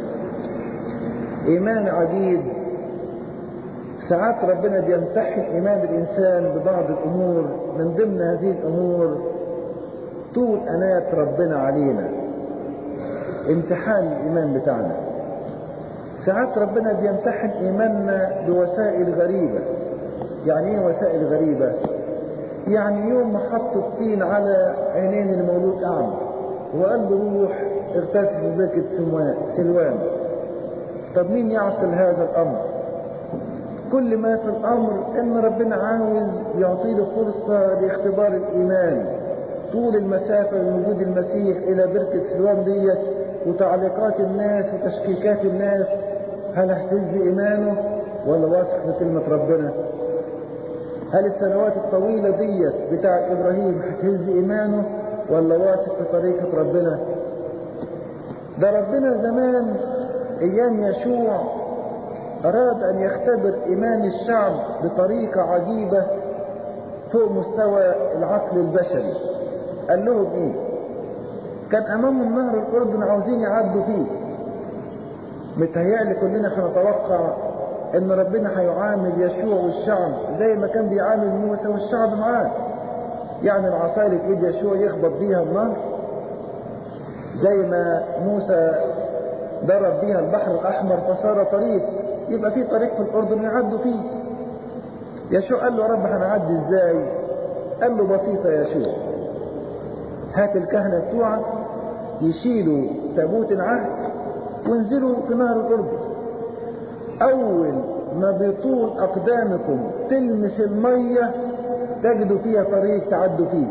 ايمان عجيب ساعات ربنا بيمتحن إيمان الإنسان ببعض الأمور من ضمن هذه الأمور طول أناة ربنا علينا امتحان الإيمان بتاعنا ساعات ربنا بيمتحن إيماننا بوسائل غريبة يعني إيه وسائل غريبة يعني يوم ما حط الطين على عينين المولود أعمى وقال له روح اغتسل في بركة سلوان طب مين يعقل هذا الأمر كل ما في الأمر إن ربنا عاوز يعطي له فرصة لاختبار الإيمان طول المسافة من وجود المسيح إلى بركة سلوان ديت وتعليقات الناس وتشكيكات الناس هل اهتز إيمانه ولا واثق في كلمة ربنا هل السنوات الطويلة ديت بتاع إبراهيم هتهز إيمانه ولا واثق في طريقة ربنا ده ربنا زمان أيام يشوع أراد أن يختبر إيمان الشعب بطريقة عجيبة فوق مستوى العقل البشري قال لهم إيه كان أمامهم نهر الأردن عاوزين يعدوا فيه متهيألي كلنا هنتوقع إن ربنا هيعامل يشوع والشعب زي ما كان بيعامل موسى والشعب معاه يعني العصاية اللي في ايد يشوع يخبط بيها النهر زي ما موسى ضرب بيها البحر الأحمر فصار طريق يبقى في طريق في الأردن يعدوا فيه يشوع قال له يا رب هنعدي ازاي قال له بسيطة يا يشوع هات الكهنة بتوعك يشيلوا تابوت العهد وانزلوا في نهر الأردن أول ما بطول أقدامكم تلمس المية تجدوا فيها طريق تعدوا فيه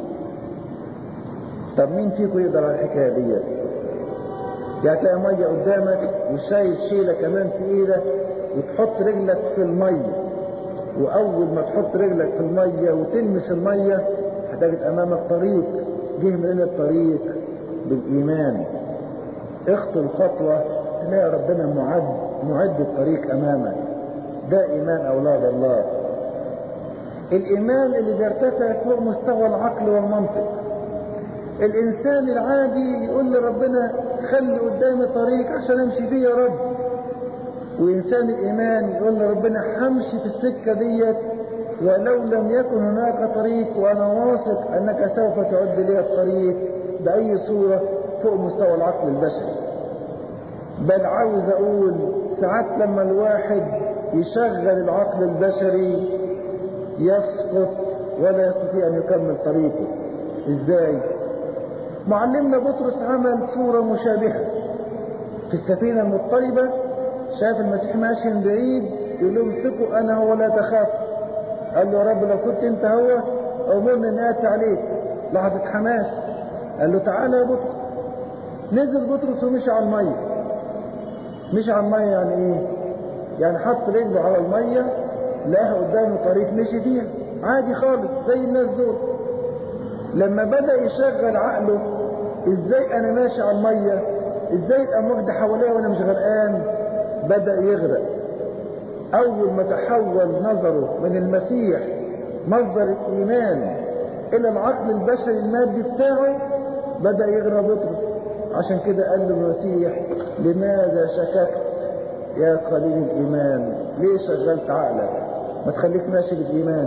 طب مين فيكم يقدر على الحكاية دي يعني تلاقي مية قدامك وشايل شيلة كمان تقيلة وتحط رجلك في المية وأول ما تحط رجلك في المية وتلمس المية هتجد أمامك طريق جه من الطريق بالإيمان اخطو الخطوة تلاقي ربنا معد معد الطريق أمامك ده إيمان أولاد الله الإيمان اللي بيرتفع فوق مستوى العقل والمنطق الإنسان العادي يقول لربنا خلي قدامي طريق عشان أمشي فيه يا رب وإنسان الإيمان يقول لربنا همشي في السكة ديت ولو لم يكن هناك طريق وأنا واثق أنك سوف تعد لي الطريق بأي صورة فوق مستوى العقل البشري بل عاوز أقول ساعات لما الواحد يشغل العقل البشري يسقط ولا يستطيع أن يكمل طريقه إزاي؟ معلمنا بطرس عمل صورة مشابهة في السفينة المضطربة شاف المسيح ماشي من بعيد يقول لهم ثقوا أنا هو لا تخاف قال له يا رب لو كنت أنت هو أمرني أن آتي عليك لحظة حماس قال له تعالى يا بطرس نزل بطرس ومشي على المية مشي على المية يعني إيه؟ يعني حط رجله على المية لقاها قدامه طريق مشي فيها عادي خالص زي الناس دول لما بدأ يشغل عقله ازاي انا ماشي على المية ازاي الامواج دي حواليا وانا مش غرقان بدأ يغرق اول ما تحول نظره من المسيح مصدر الايمان الى العقل البشري المادي بتاعه بدأ يغرق بطرس عشان كده قال له المسيح لماذا شككت يا قليل الإيمان ليه شغلت عقلك ما تخليك ماشي بالإيمان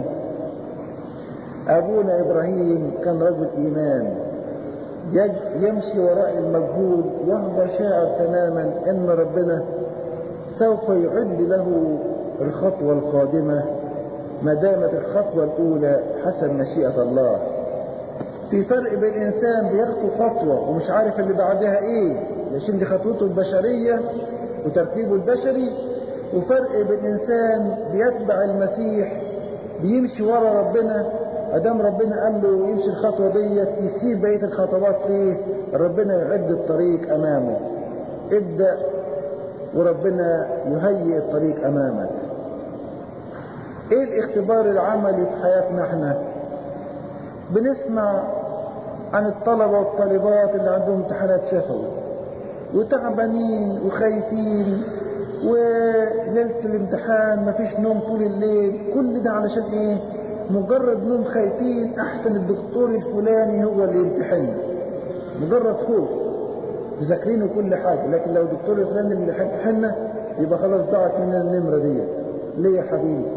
أبونا إبراهيم كان رجل إيمان يمشي وراء المجهول وهو شاعر تماما أن ربنا سوف يعد له الخطوة القادمة ما دامت الخطوة الأولى حسب مشيئة الله في فرق بين إنسان بيخطو خطوة ومش عارف اللي بعدها إيه عشان دي خطوته البشرية وترتيبه البشري وفرق بين إنسان بيتبع المسيح بيمشي ورا ربنا ادام ربنا قال له يمشي الخطوه ديت يسيب بقيه الخطوات ليه ربنا يعد الطريق امامه ابدا وربنا يهيئ الطريق امامك ايه الاختبار العملي في حياتنا احنا بنسمع عن الطلبة والطالبات اللي عندهم امتحانات شفوي وتعبانين وخايفين وليلة الامتحان مفيش نوم طول الليل كل ده علشان ايه مجرد نوم خايفين احسن الدكتور الفلاني هو اللي يمتحننا مجرد خوف مذاكرين كل حاجة لكن لو الدكتور الفلاني اللي يمتحننا يبقى خلاص ضاعت مننا النمرة دي ليه يا حبيبي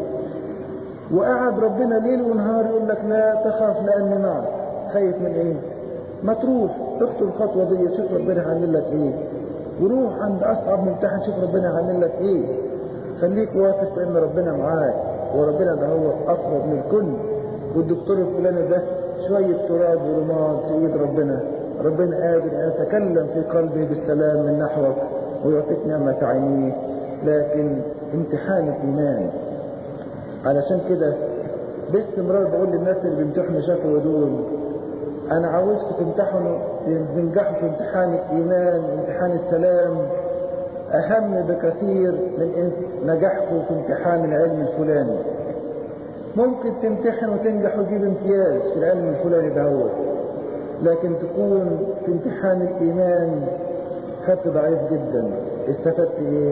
وقعد ربنا ليل ونهار يقول لك لا تخاف لاني معك خايف من ايه ما تروح اخطو الخطوة دي شوف ربنا هيعمل لك ايه وروح عند اصعب ممتحن شوف ربنا هيعمل لك ايه خليك واثق في ان ربنا معاك وربنا ده هو اقرب من الكل والدكتور الفلاني ده شوية تراب ورماد في ايد ربنا ربنا قادر ان يتكلم في قلبه بالسلام من نحوك ويعطيك نعمة عينيه لكن امتحان الايمان علشان كده باستمرار بقول للناس اللي بيمتحنوا شافوا دول انا عاوزكم تمتحنوا تنجحوا في امتحان الايمان امتحان السلام اهم بكثير من نجاحكم في امتحان العلم الفلاني ممكن تمتحن وتنجح وتجيب امتياز في العلم الفلاني دهوت لكن تكون في امتحان الايمان خدت ضعيف جدا استفدت ايه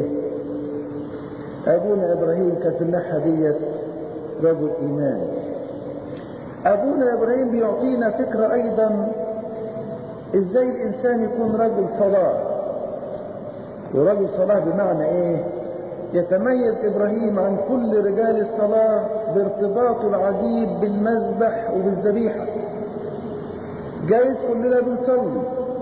ابونا ابراهيم كان في الناحيه ديت رجل ايمان ابونا ابراهيم بيعطينا فكره ايضا ازاي الانسان يكون رجل صلاه ورجل صلاه بمعنى ايه يتميز ابراهيم عن كل رجال الصلاه بارتباطه العجيب بالمذبح وبالذبيحه جايز كلنا بنصلي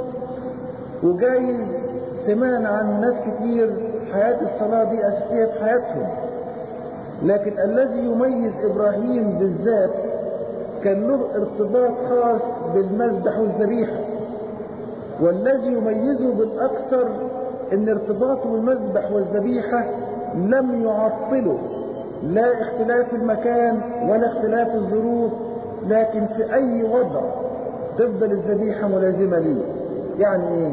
وجايز سمعنا عن ناس كتير حياة الصلاة دي أساسية في حياتهم لكن الذي يميز إبراهيم بالذات كان له ارتباط خاص بالمذبح والذبيحة والذي يميزه بالأكثر أن ارتباطه بالمذبح والذبيحة لم يعطله لا اختلاف المكان ولا اختلاف الظروف لكن في أي وضع تفضل الذبيحة ملازمة ليه يعني ايه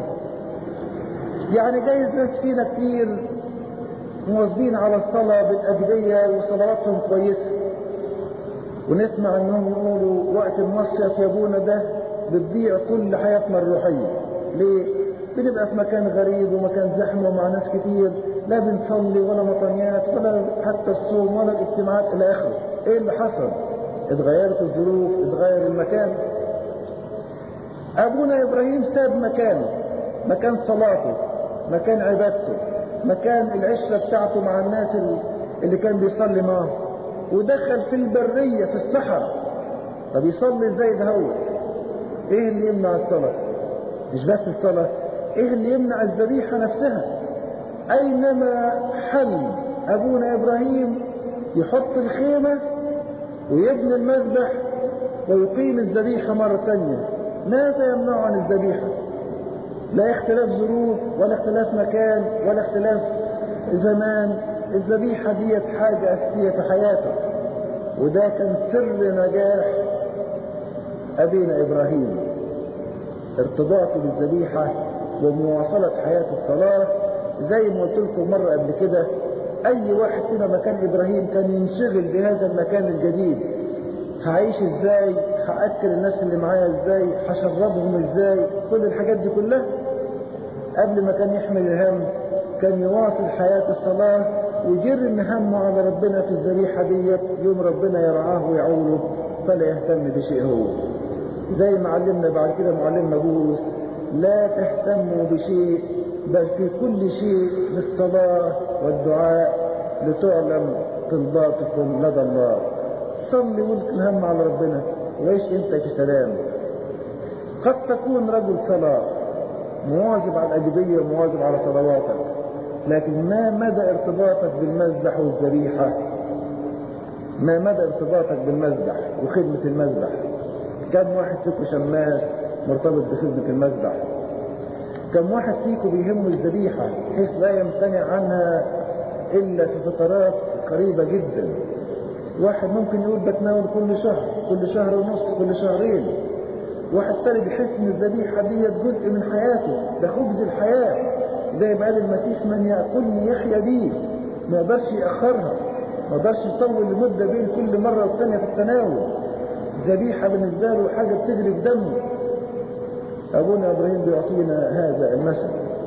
يعني جايز ناس فينا كتير مواظبين على الصلاة بالأدبية وصلواتهم كويسة ونسمع انهم يقولوا وقت المصيف يا ابونا ده بتضيع كل حياتنا الروحية ليه؟ بنبقى في مكان غريب ومكان زحمة ومع ناس كتير لا بنصلي ولا مطنيات ولا حتى الصوم ولا الاجتماعات الى اخره ايه اللي حصل؟ اتغيرت الظروف اتغير المكان ابونا ابراهيم ساب مكانه مكان صلاته مكان عبادته مكان العشرة بتاعته مع الناس اللي كان بيصلي معاهم ودخل في البرية في الصحراء طب يصلي ازاي ده هو ايه اللي يمنع الصلاة مش بس الصلاة ايه اللي يمنع الذبيحة نفسها اينما حل ابونا ابراهيم يحط الخيمة ويبني المذبح ويقيم الذبيحة مرة ثانية ماذا يمنع عن الذبيحة لا اختلاف ظروف ولا اختلاف مكان ولا اختلاف زمان الذبيحة ديت حاجة أساسية في حياتك وده كان سر نجاح أبينا إبراهيم ارتباطه بالذبيحة ومواصلة حياة الصلاة زي ما قلت لكم مرة قبل كده أي واحد فينا مكان إبراهيم كان ينشغل بهذا المكان الجديد هعيش ازاي هاكل الناس اللي معايا ازاي هشربهم ازاي كل الحاجات دي كلها قبل ما كان يحمل الهم كان يواصل حياة الصلاة ويجر ان همه على ربنا في الذبيحة ديت يوم ربنا يرعاه ويعوله فلا يهتم بشيء هو زي ما علمنا بعد كده معلمنا بولس لا تهتموا بشيء بل في كل شيء بالصلاة والدعاء لتعلم طلباتكم لدى الله صلي والك الهم على ربنا وعيش انت في سلام قد تكون رجل صلاة مواظب على الأجبية ومواظب على صلواتك لكن ما مدى ارتباطك بالمذبح والذبيحة ما مدى ارتباطك بالمذبح وخدمة المذبح كم واحد فيكم شماس مرتبط بخدمة المذبح كم واحد فيكم بيهمه الذبيحة بحيث لا يمتنع عنها إلا في فترات قريبة جدا واحد ممكن يقول بتناول كل شهر كل شهر ونص كل شهرين واحد تاني بيحس ان الذبيحة دي جزء من حياته ده خبز الحياة زي ما قال المسيح من يأكلني يحيا بيه ما يقدرش يأخرها ما يقدرش يطول لمدة بين كل مرة والثانية في التناول ذبيحة بالنسبة له حاجة بتجري في دمه أبونا إبراهيم بيعطينا هذا المثل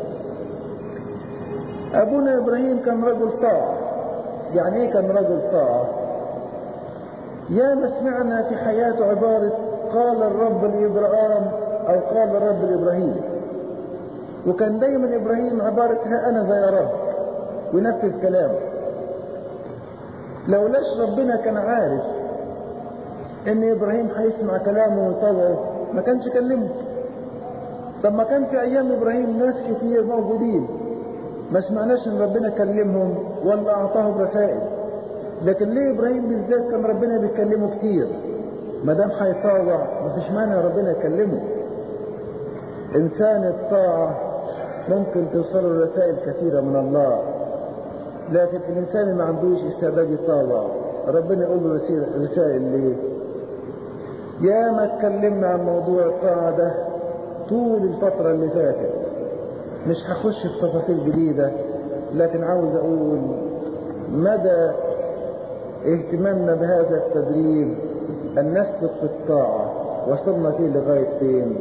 أبونا إبراهيم كان رجل طاعة يعني إيه كان رجل طاعة يا ما سمعنا في حياته عبارة قال الرب لإبراهيم أو قال الرب لإبراهيم وكان دايما إبراهيم عبارة ها أنا ذا يا رب وينفذ كلامه لولاش ربنا كان عارف ان ابراهيم هيسمع كلامه ويطوعه ما كانش كلمه طب ما كان في ايام ابراهيم ناس كتير موجودين ما سمعناش ان ربنا كلمهم ولا اعطاهم رسائل لكن ليه ابراهيم بالذات كان ربنا بيكلمه كتير ما دام هيطاوع مفيش مانع ربنا يكلمه انسان الطاعه ممكن توصل له رسائل كثيره من الله لكن الانسان اللي ما عندوش استعداد يطاوع ربنا يقول له رسائل ليه يا ما اتكلمنا عن موضوع الطاعه ده طول الفتره اللي فاتت مش هخش في تفاصيل جديده لكن عاوز اقول مدى اهتمامنا بهذا التدريب ان نسلك في الطاعه وصلنا فيه لغايه فين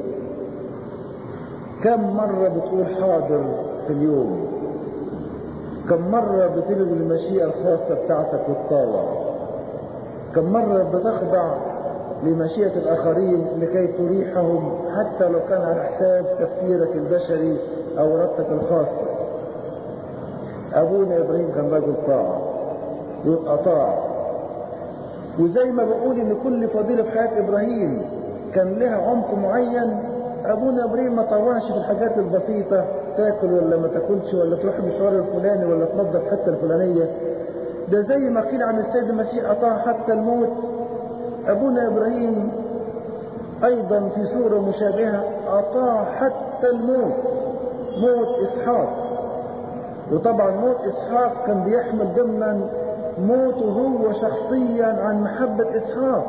كم مره بتقول حاضر في اليوم كم مرة بتلغي المشيئة الخاصة بتاعتك والطاوع كم مرة بتخضع لمشيئة الآخرين لكي تريحهم حتى لو كان على حساب تفكيرك البشري أو إرادتك الخاصة أبونا إبراهيم كان رجل طاعة يبقى طاعة وزي ما بقول إن كل فضيلة في حياة إبراهيم كان لها عمق معين أبونا إبراهيم ما طوعش في الحاجات البسيطة تاكل ولا ما تاكلش ولا تروح المشوار الفلاني ولا تنظف حته الفلانيه ده زي ما قيل عن السيد المسيح اطاع حتى الموت ابونا ابراهيم ايضا في صوره مشابهه اطاع حتى الموت موت اسحاق وطبعا موت اسحاق كان بيحمل ضمنا موته هو شخصيا عن محبه اسحاق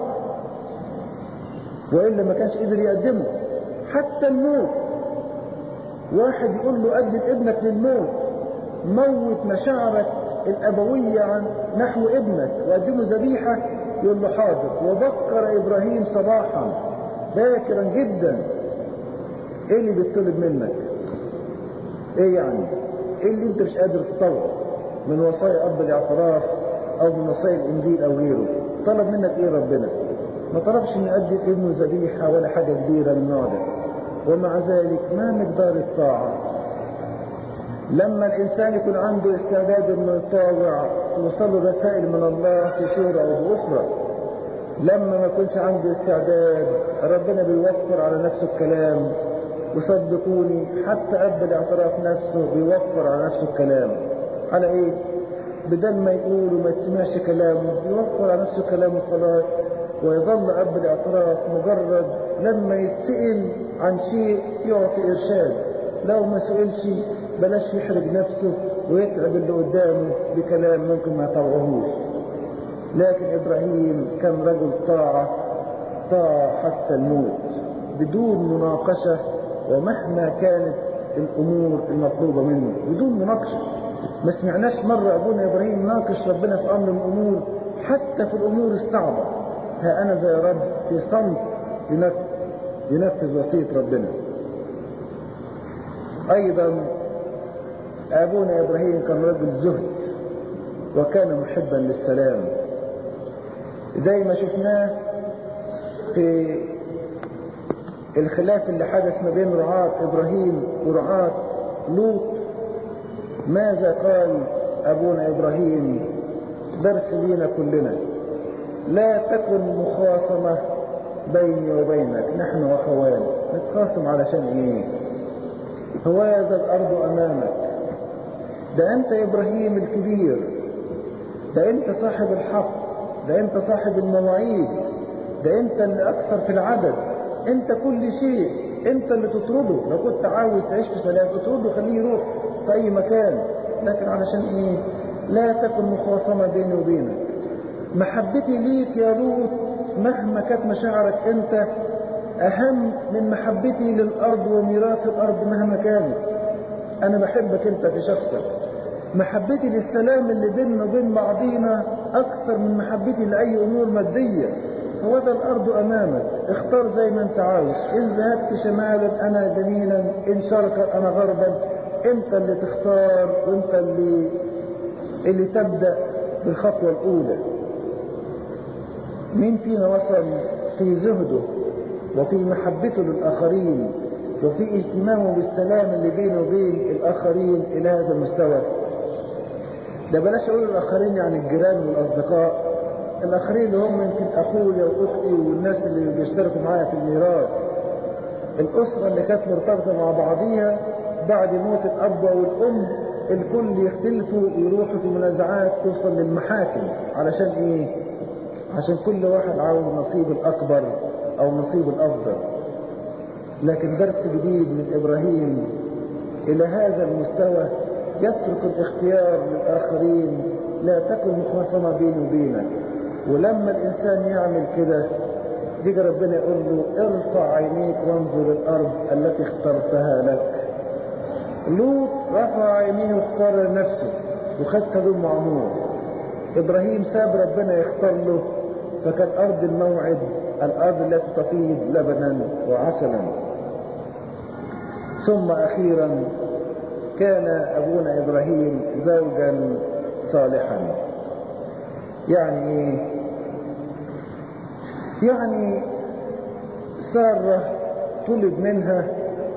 والا ما كانش قدر يقدمه حتى الموت واحد يقول له قدم ابنك للموت موت مشاعرك الأبوية عن نحو ابنك وقدمه ذبيحة يقول له حاضر وبكر إبراهيم صباحا باكرا جدا ايه اللي بيطلب منك ايه يعني ايه اللي انت مش قادر تطوع من وصايا اب الاعتراف او من وصايا الانجيل او غيره طلب منك ايه ربنا ما طلبش ان يقدم ابنه ذبيحه ولا حاجه كبيره من النوع ده ومع ذلك ما مقدار الطاعة لما الإنسان يكون عنده استعداد انه يطاوع توصل له رسائل من الله في صورة أو بأخرى لما ما يكونش عنده استعداد ربنا بيوفر على نفسه الكلام وصدقوني حتى أب الاعتراف نفسه بيوفر على نفسه الكلام على إيه؟ بدل ما يقول وما يسمعش كلامه يوفر على نفسه كلامه خلاص ويظل أب الاعتراف مجرد لما يتسئل عن شيء يعطي إرشاد لو ما سئلش بلاش يحرج نفسه ويتعب اللي قدامه بكلام ممكن ما يطوعهوش لكن إبراهيم كان رجل طاعة طاعة حتى الموت بدون مناقشة ومهما كانت الأمور المطلوبة منه بدون مناقشة ما سمعناش مرة أبونا إبراهيم ناقش ربنا في أمر من الأمور حتى في الأمور الصعبة ها أنا زي رب في صمت ينفذ, ينفذ وصية ربنا أيضا أبونا إبراهيم كان رجل زهد وكان محبا للسلام زي ما شفناه في الخلاف اللي حدث ما بين رعاة إبراهيم ورعاة لوط ماذا قال أبونا إبراهيم درس لينا كلنا لا تكن مخاصمة بيني وبينك نحن وحوان نتخاصم علشان ايه هو هذا الأرض أمامك ده أنت إبراهيم الكبير ده أنت صاحب الحق ده أنت صاحب المواعيد ده أنت اللي أكثر في العدد أنت كل شيء أنت اللي تطرده لو كنت عاوز تعيش في سلام تطرده خليه يروح في أي مكان لكن علشان إيه لا تكن مخاصمة بيني وبينك محبتي ليك يا لوط مهما كانت مشاعرك أنت أهم من محبتي للأرض وميراث الأرض مهما كانت أنا بحبك أنت في شخصك محبتي للسلام اللي بيننا وبين بعضينا أكثر من محبتي لأي أمور مادية هو ده الأرض أمامك اختار زي ما أنت عاوز إن ذهبت شمالا أنا يمينا إن شرقا أنا غربا أنت اللي تختار وأنت اللي اللي تبدأ بالخطوة الأولى مين فينا وصل في زهده وفي محبته للآخرين وفي اهتمامه بالسلام اللي بينه وبين الآخرين إلى هذا المستوى ده بلاش أقول الآخرين يعني الجيران والأصدقاء الآخرين اللي هم يمكن أخويا وأختي والناس اللي بيشتركوا معايا في الميراث الأسرة اللي كانت مرتبطة مع بعضيها بعد موت الأب والأم الكل يختلفوا ويروحوا في منازعات توصل للمحاكم علشان إيه؟ عشان كل واحد عاوز نصيب الأكبر أو نصيب الأفضل لكن درس جديد من إبراهيم إلى هذا المستوى يترك الاختيار للآخرين لا تكن مخاصمة بيني وبينك ولما الإنسان يعمل كده يجي ربنا يقول له ارفع عينيك وانظر الأرض التي اخترتها لك لوط رفع عينيه واختار لنفسه وخد سدوم وعمور إبراهيم ساب ربنا يختار له فكان أرض الموعد الأرض التي تفيض لبنا وعسلا ثم أخيرا كان أبونا إبراهيم زوجا صالحا يعني إيه؟ يعني سارة طلب منها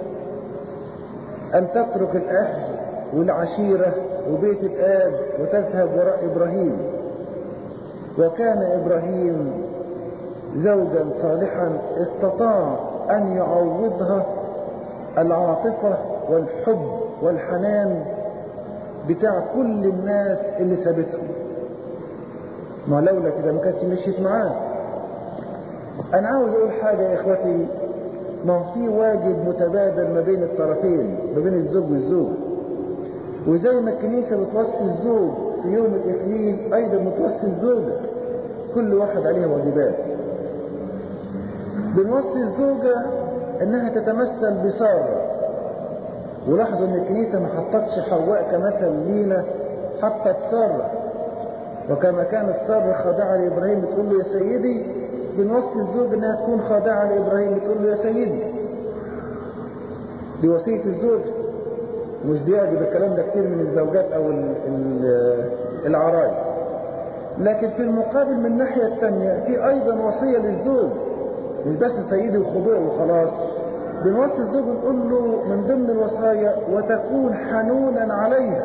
أن تترك الأهل والعشيرة وبيت الآب وتذهب وراء إبراهيم وكان إبراهيم زوجا صالحا استطاع أن يعوضها العاطفة والحب والحنان بتاع كل الناس اللي سابتهم ما لولا كده ما كانتش مشيت معاه انا عاوز اقول حاجه يا اخوتي ما هو في واجب متبادل ما بين الطرفين ما بين الزوج والزوج وزي ما الكنيسه بتوصي الزوج في يوم الاثنين ايضا بتوصي الزوجه كل واحد عليها واجبات بنوصي الزوجه انها تتمثل بساره ولاحظوا ان الكنيسه ما حطتش حواء كمثل لينا حطت ساره وكما كانت ساره خاضعه لابراهيم بتقول له يا سيدي بنوصي الزوج انها تكون خاضعه لابراهيم بتقول له يا سيدي دي وصيه الزوج مش بيعجب الكلام ده كتير من الزوجات او ال ال العرايس لكن في المقابل من الناحيه الثانيه في ايضا وصيه للزوج مش بس سيدي وخضوع وخلاص بنوصي الزوج نقول له من ضمن الوصايا وتكون حنونا عليها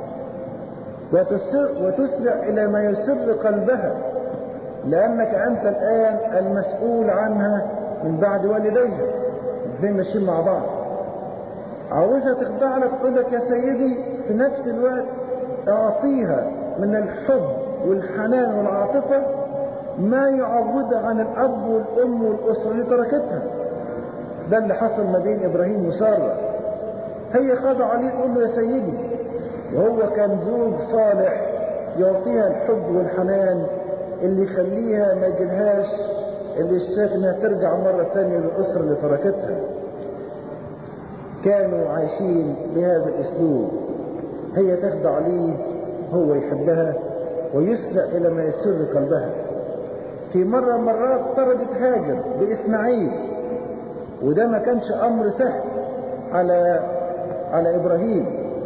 وتسر وتسرع إلى ما يسر قلبها لأنك أنت الآن المسؤول عنها من بعد والديها زي ماشيين مع بعض عاوزها تخضع لك تقول لك يا سيدي في نفس الوقت أعطيها من الحب والحنان والعاطفة ما يعوضها عن الأب والأم والأسرة اللي تركتها ده اللي حصل ما بين إبراهيم وسارة هي خضع عليه تقول له يا سيدي وهو كان زوج صالح يعطيها الحب والحنان اللي يخليها ما يجيلهاش اللي اشتاق انها ترجع مرة ثانية للأسرة اللي تركتها كانوا عايشين بهذا الأسلوب هي تخضع ليه هو يحبها ويسرع إلى ما يسر قلبها في مرة مرات طردت هاجر بإسماعيل وده ما كانش أمر سهل على على إبراهيم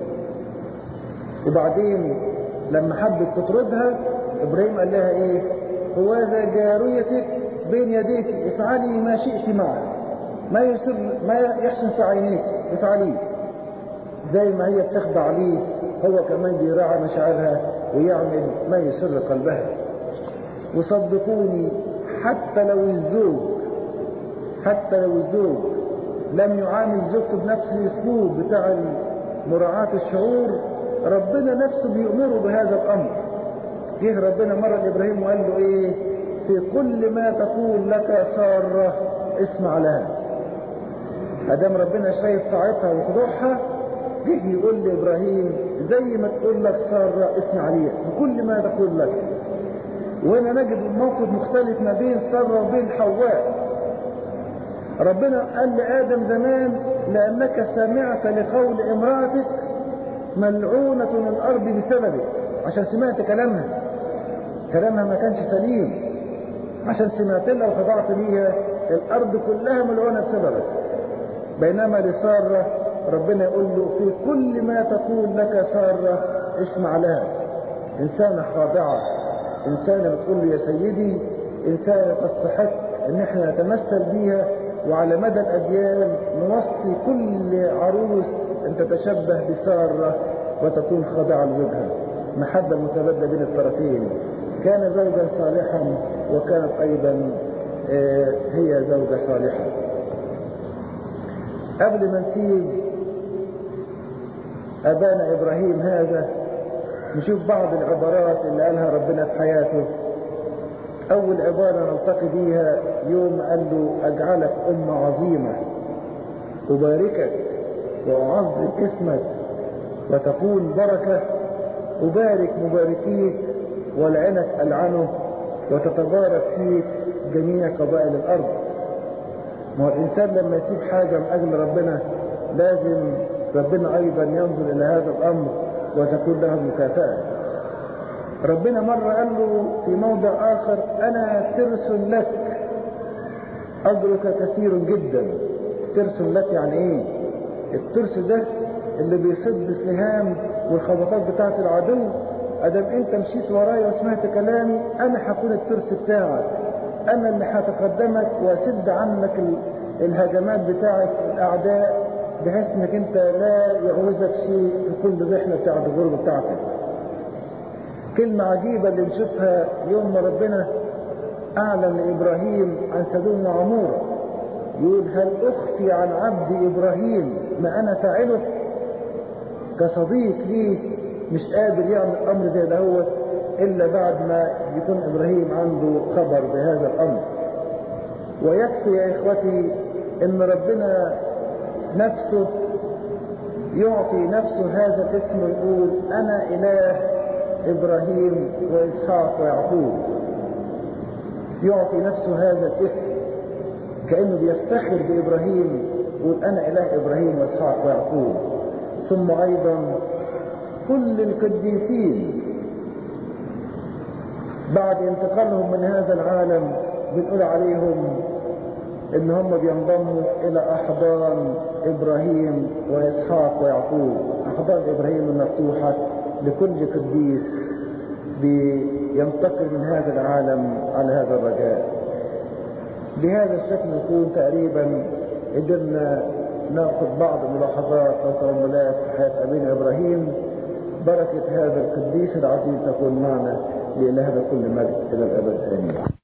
وبعدين لما حبت تطردها إبراهيم قال لها إيه هو ذا جاريتك بين يديك افعلي ما شئت معه ما يسر ما يحسن في عينيك افعليه زي ما هي بتخضع ليه هو كمان بيراعى مشاعرها ويعمل ما يسر قلبها وصدقوني حتى لو الزوج حتى لو الزوج لم يعامل زوجته بنفس الاسلوب بتاع مراعاة الشعور ربنا نفسه بيأمره بهذا الامر جه ربنا مرة لابراهيم وقال له ايه في كل ما تقول لك سارة اسمع لها ادام ربنا شايف طاعتها وخضوعها جه يقول لابراهيم زي ما تقول لك سارة اسمع ليها في كل ما تقول لك وهنا نجد الموقف مختلف ما بين سارة وبين حواء ربنا قال لآدم زمان لأنك سمعت لقول امرأتك ملعونة الأرض بسببك عشان سمعت كلامها كلامها ما كانش سليم عشان سمعت لها وخضعت ليها الأرض كلها ملعونة بسببك بينما لسارة ربنا يقول له في كل ما تقول لك سارة اسمع لها إنسانة خاضعة إنسانة بتقول له يا سيدي إنسانة تستحق إن احنا نتمثل بيها وعلى مدى الأديان نوصي كل عروس أن تتشبه بسارة وتكون خاضعة لزوجها محبة متبادلة بين الطرفين كان زوجا صالحا وكانت أيضا هي زوجة صالحة قبل ما نسيب أبانا إبراهيم هذا نشوف بعض العبارات اللي قالها ربنا في حياته أول عبارة نلتقي بيها يوم قال له أجعلك أمة عظيمة أباركك وأعظم اسمك وتكون بركة أبارك مباركيك ولعنك ألعنه وتتبارك فيك جميع قبائل الأرض ما هو الإنسان لما يسيب حاجة من أجل ربنا لازم ربنا أيضا ينظر إلى هذا الأمر وتكون له مكافأة ربنا مرة قال له في موضع آخر أنا ترس لك أجرك كثير جدا ترس لك يعني إيه الترس ده اللي بيصد السهام والخبطات بتاعت العدو أدام أنت مشيت ورايا وسمعت كلامي أنا هكون الترس بتاعك أنا اللي هتقدمك وأسد عنك الهجمات بتاعت الأعداء بحيث انك انت لا يعوزك شيء في كل رحلة بتاعت الغربة بتاعتك كلمة عجيبة اللي نشوفها يوم ما ربنا أعلن لإبراهيم عن سدوم وعمورة يقول هل أخفي عن عبد إبراهيم ما أنا فاعله كصديق ليه مش قادر يعمل أمر زي ده هو إلا بعد ما يكون إبراهيم عنده خبر بهذا الأمر ويكفي يا إخوتي إن ربنا نفسه يعطي نفسه هذا الاسم ويقول أنا إله إبراهيم وإسحاق ويعقوب يعطي نفسه هذا الاسم كأنه بيفتخر بإبراهيم يقول أنا إله إبراهيم وإسحاق ويعقوب ثم أيضا كل القديسين بعد انتقالهم من هذا العالم بنقول عليهم ان هم بينضموا الى احضان ابراهيم واسحاق ويعقوب احضان ابراهيم المفتوحة لكل قديس بينتقل من هذا العالم على هذا الرجاء بهذا الشكل نكون تقريبا قدرنا ناخذ بعض الملاحظات او تأملات في حياة ابينا ابراهيم بركة هذا القديس العظيم تكون معنا لإلهنا كل مجد إلى الأبد آمين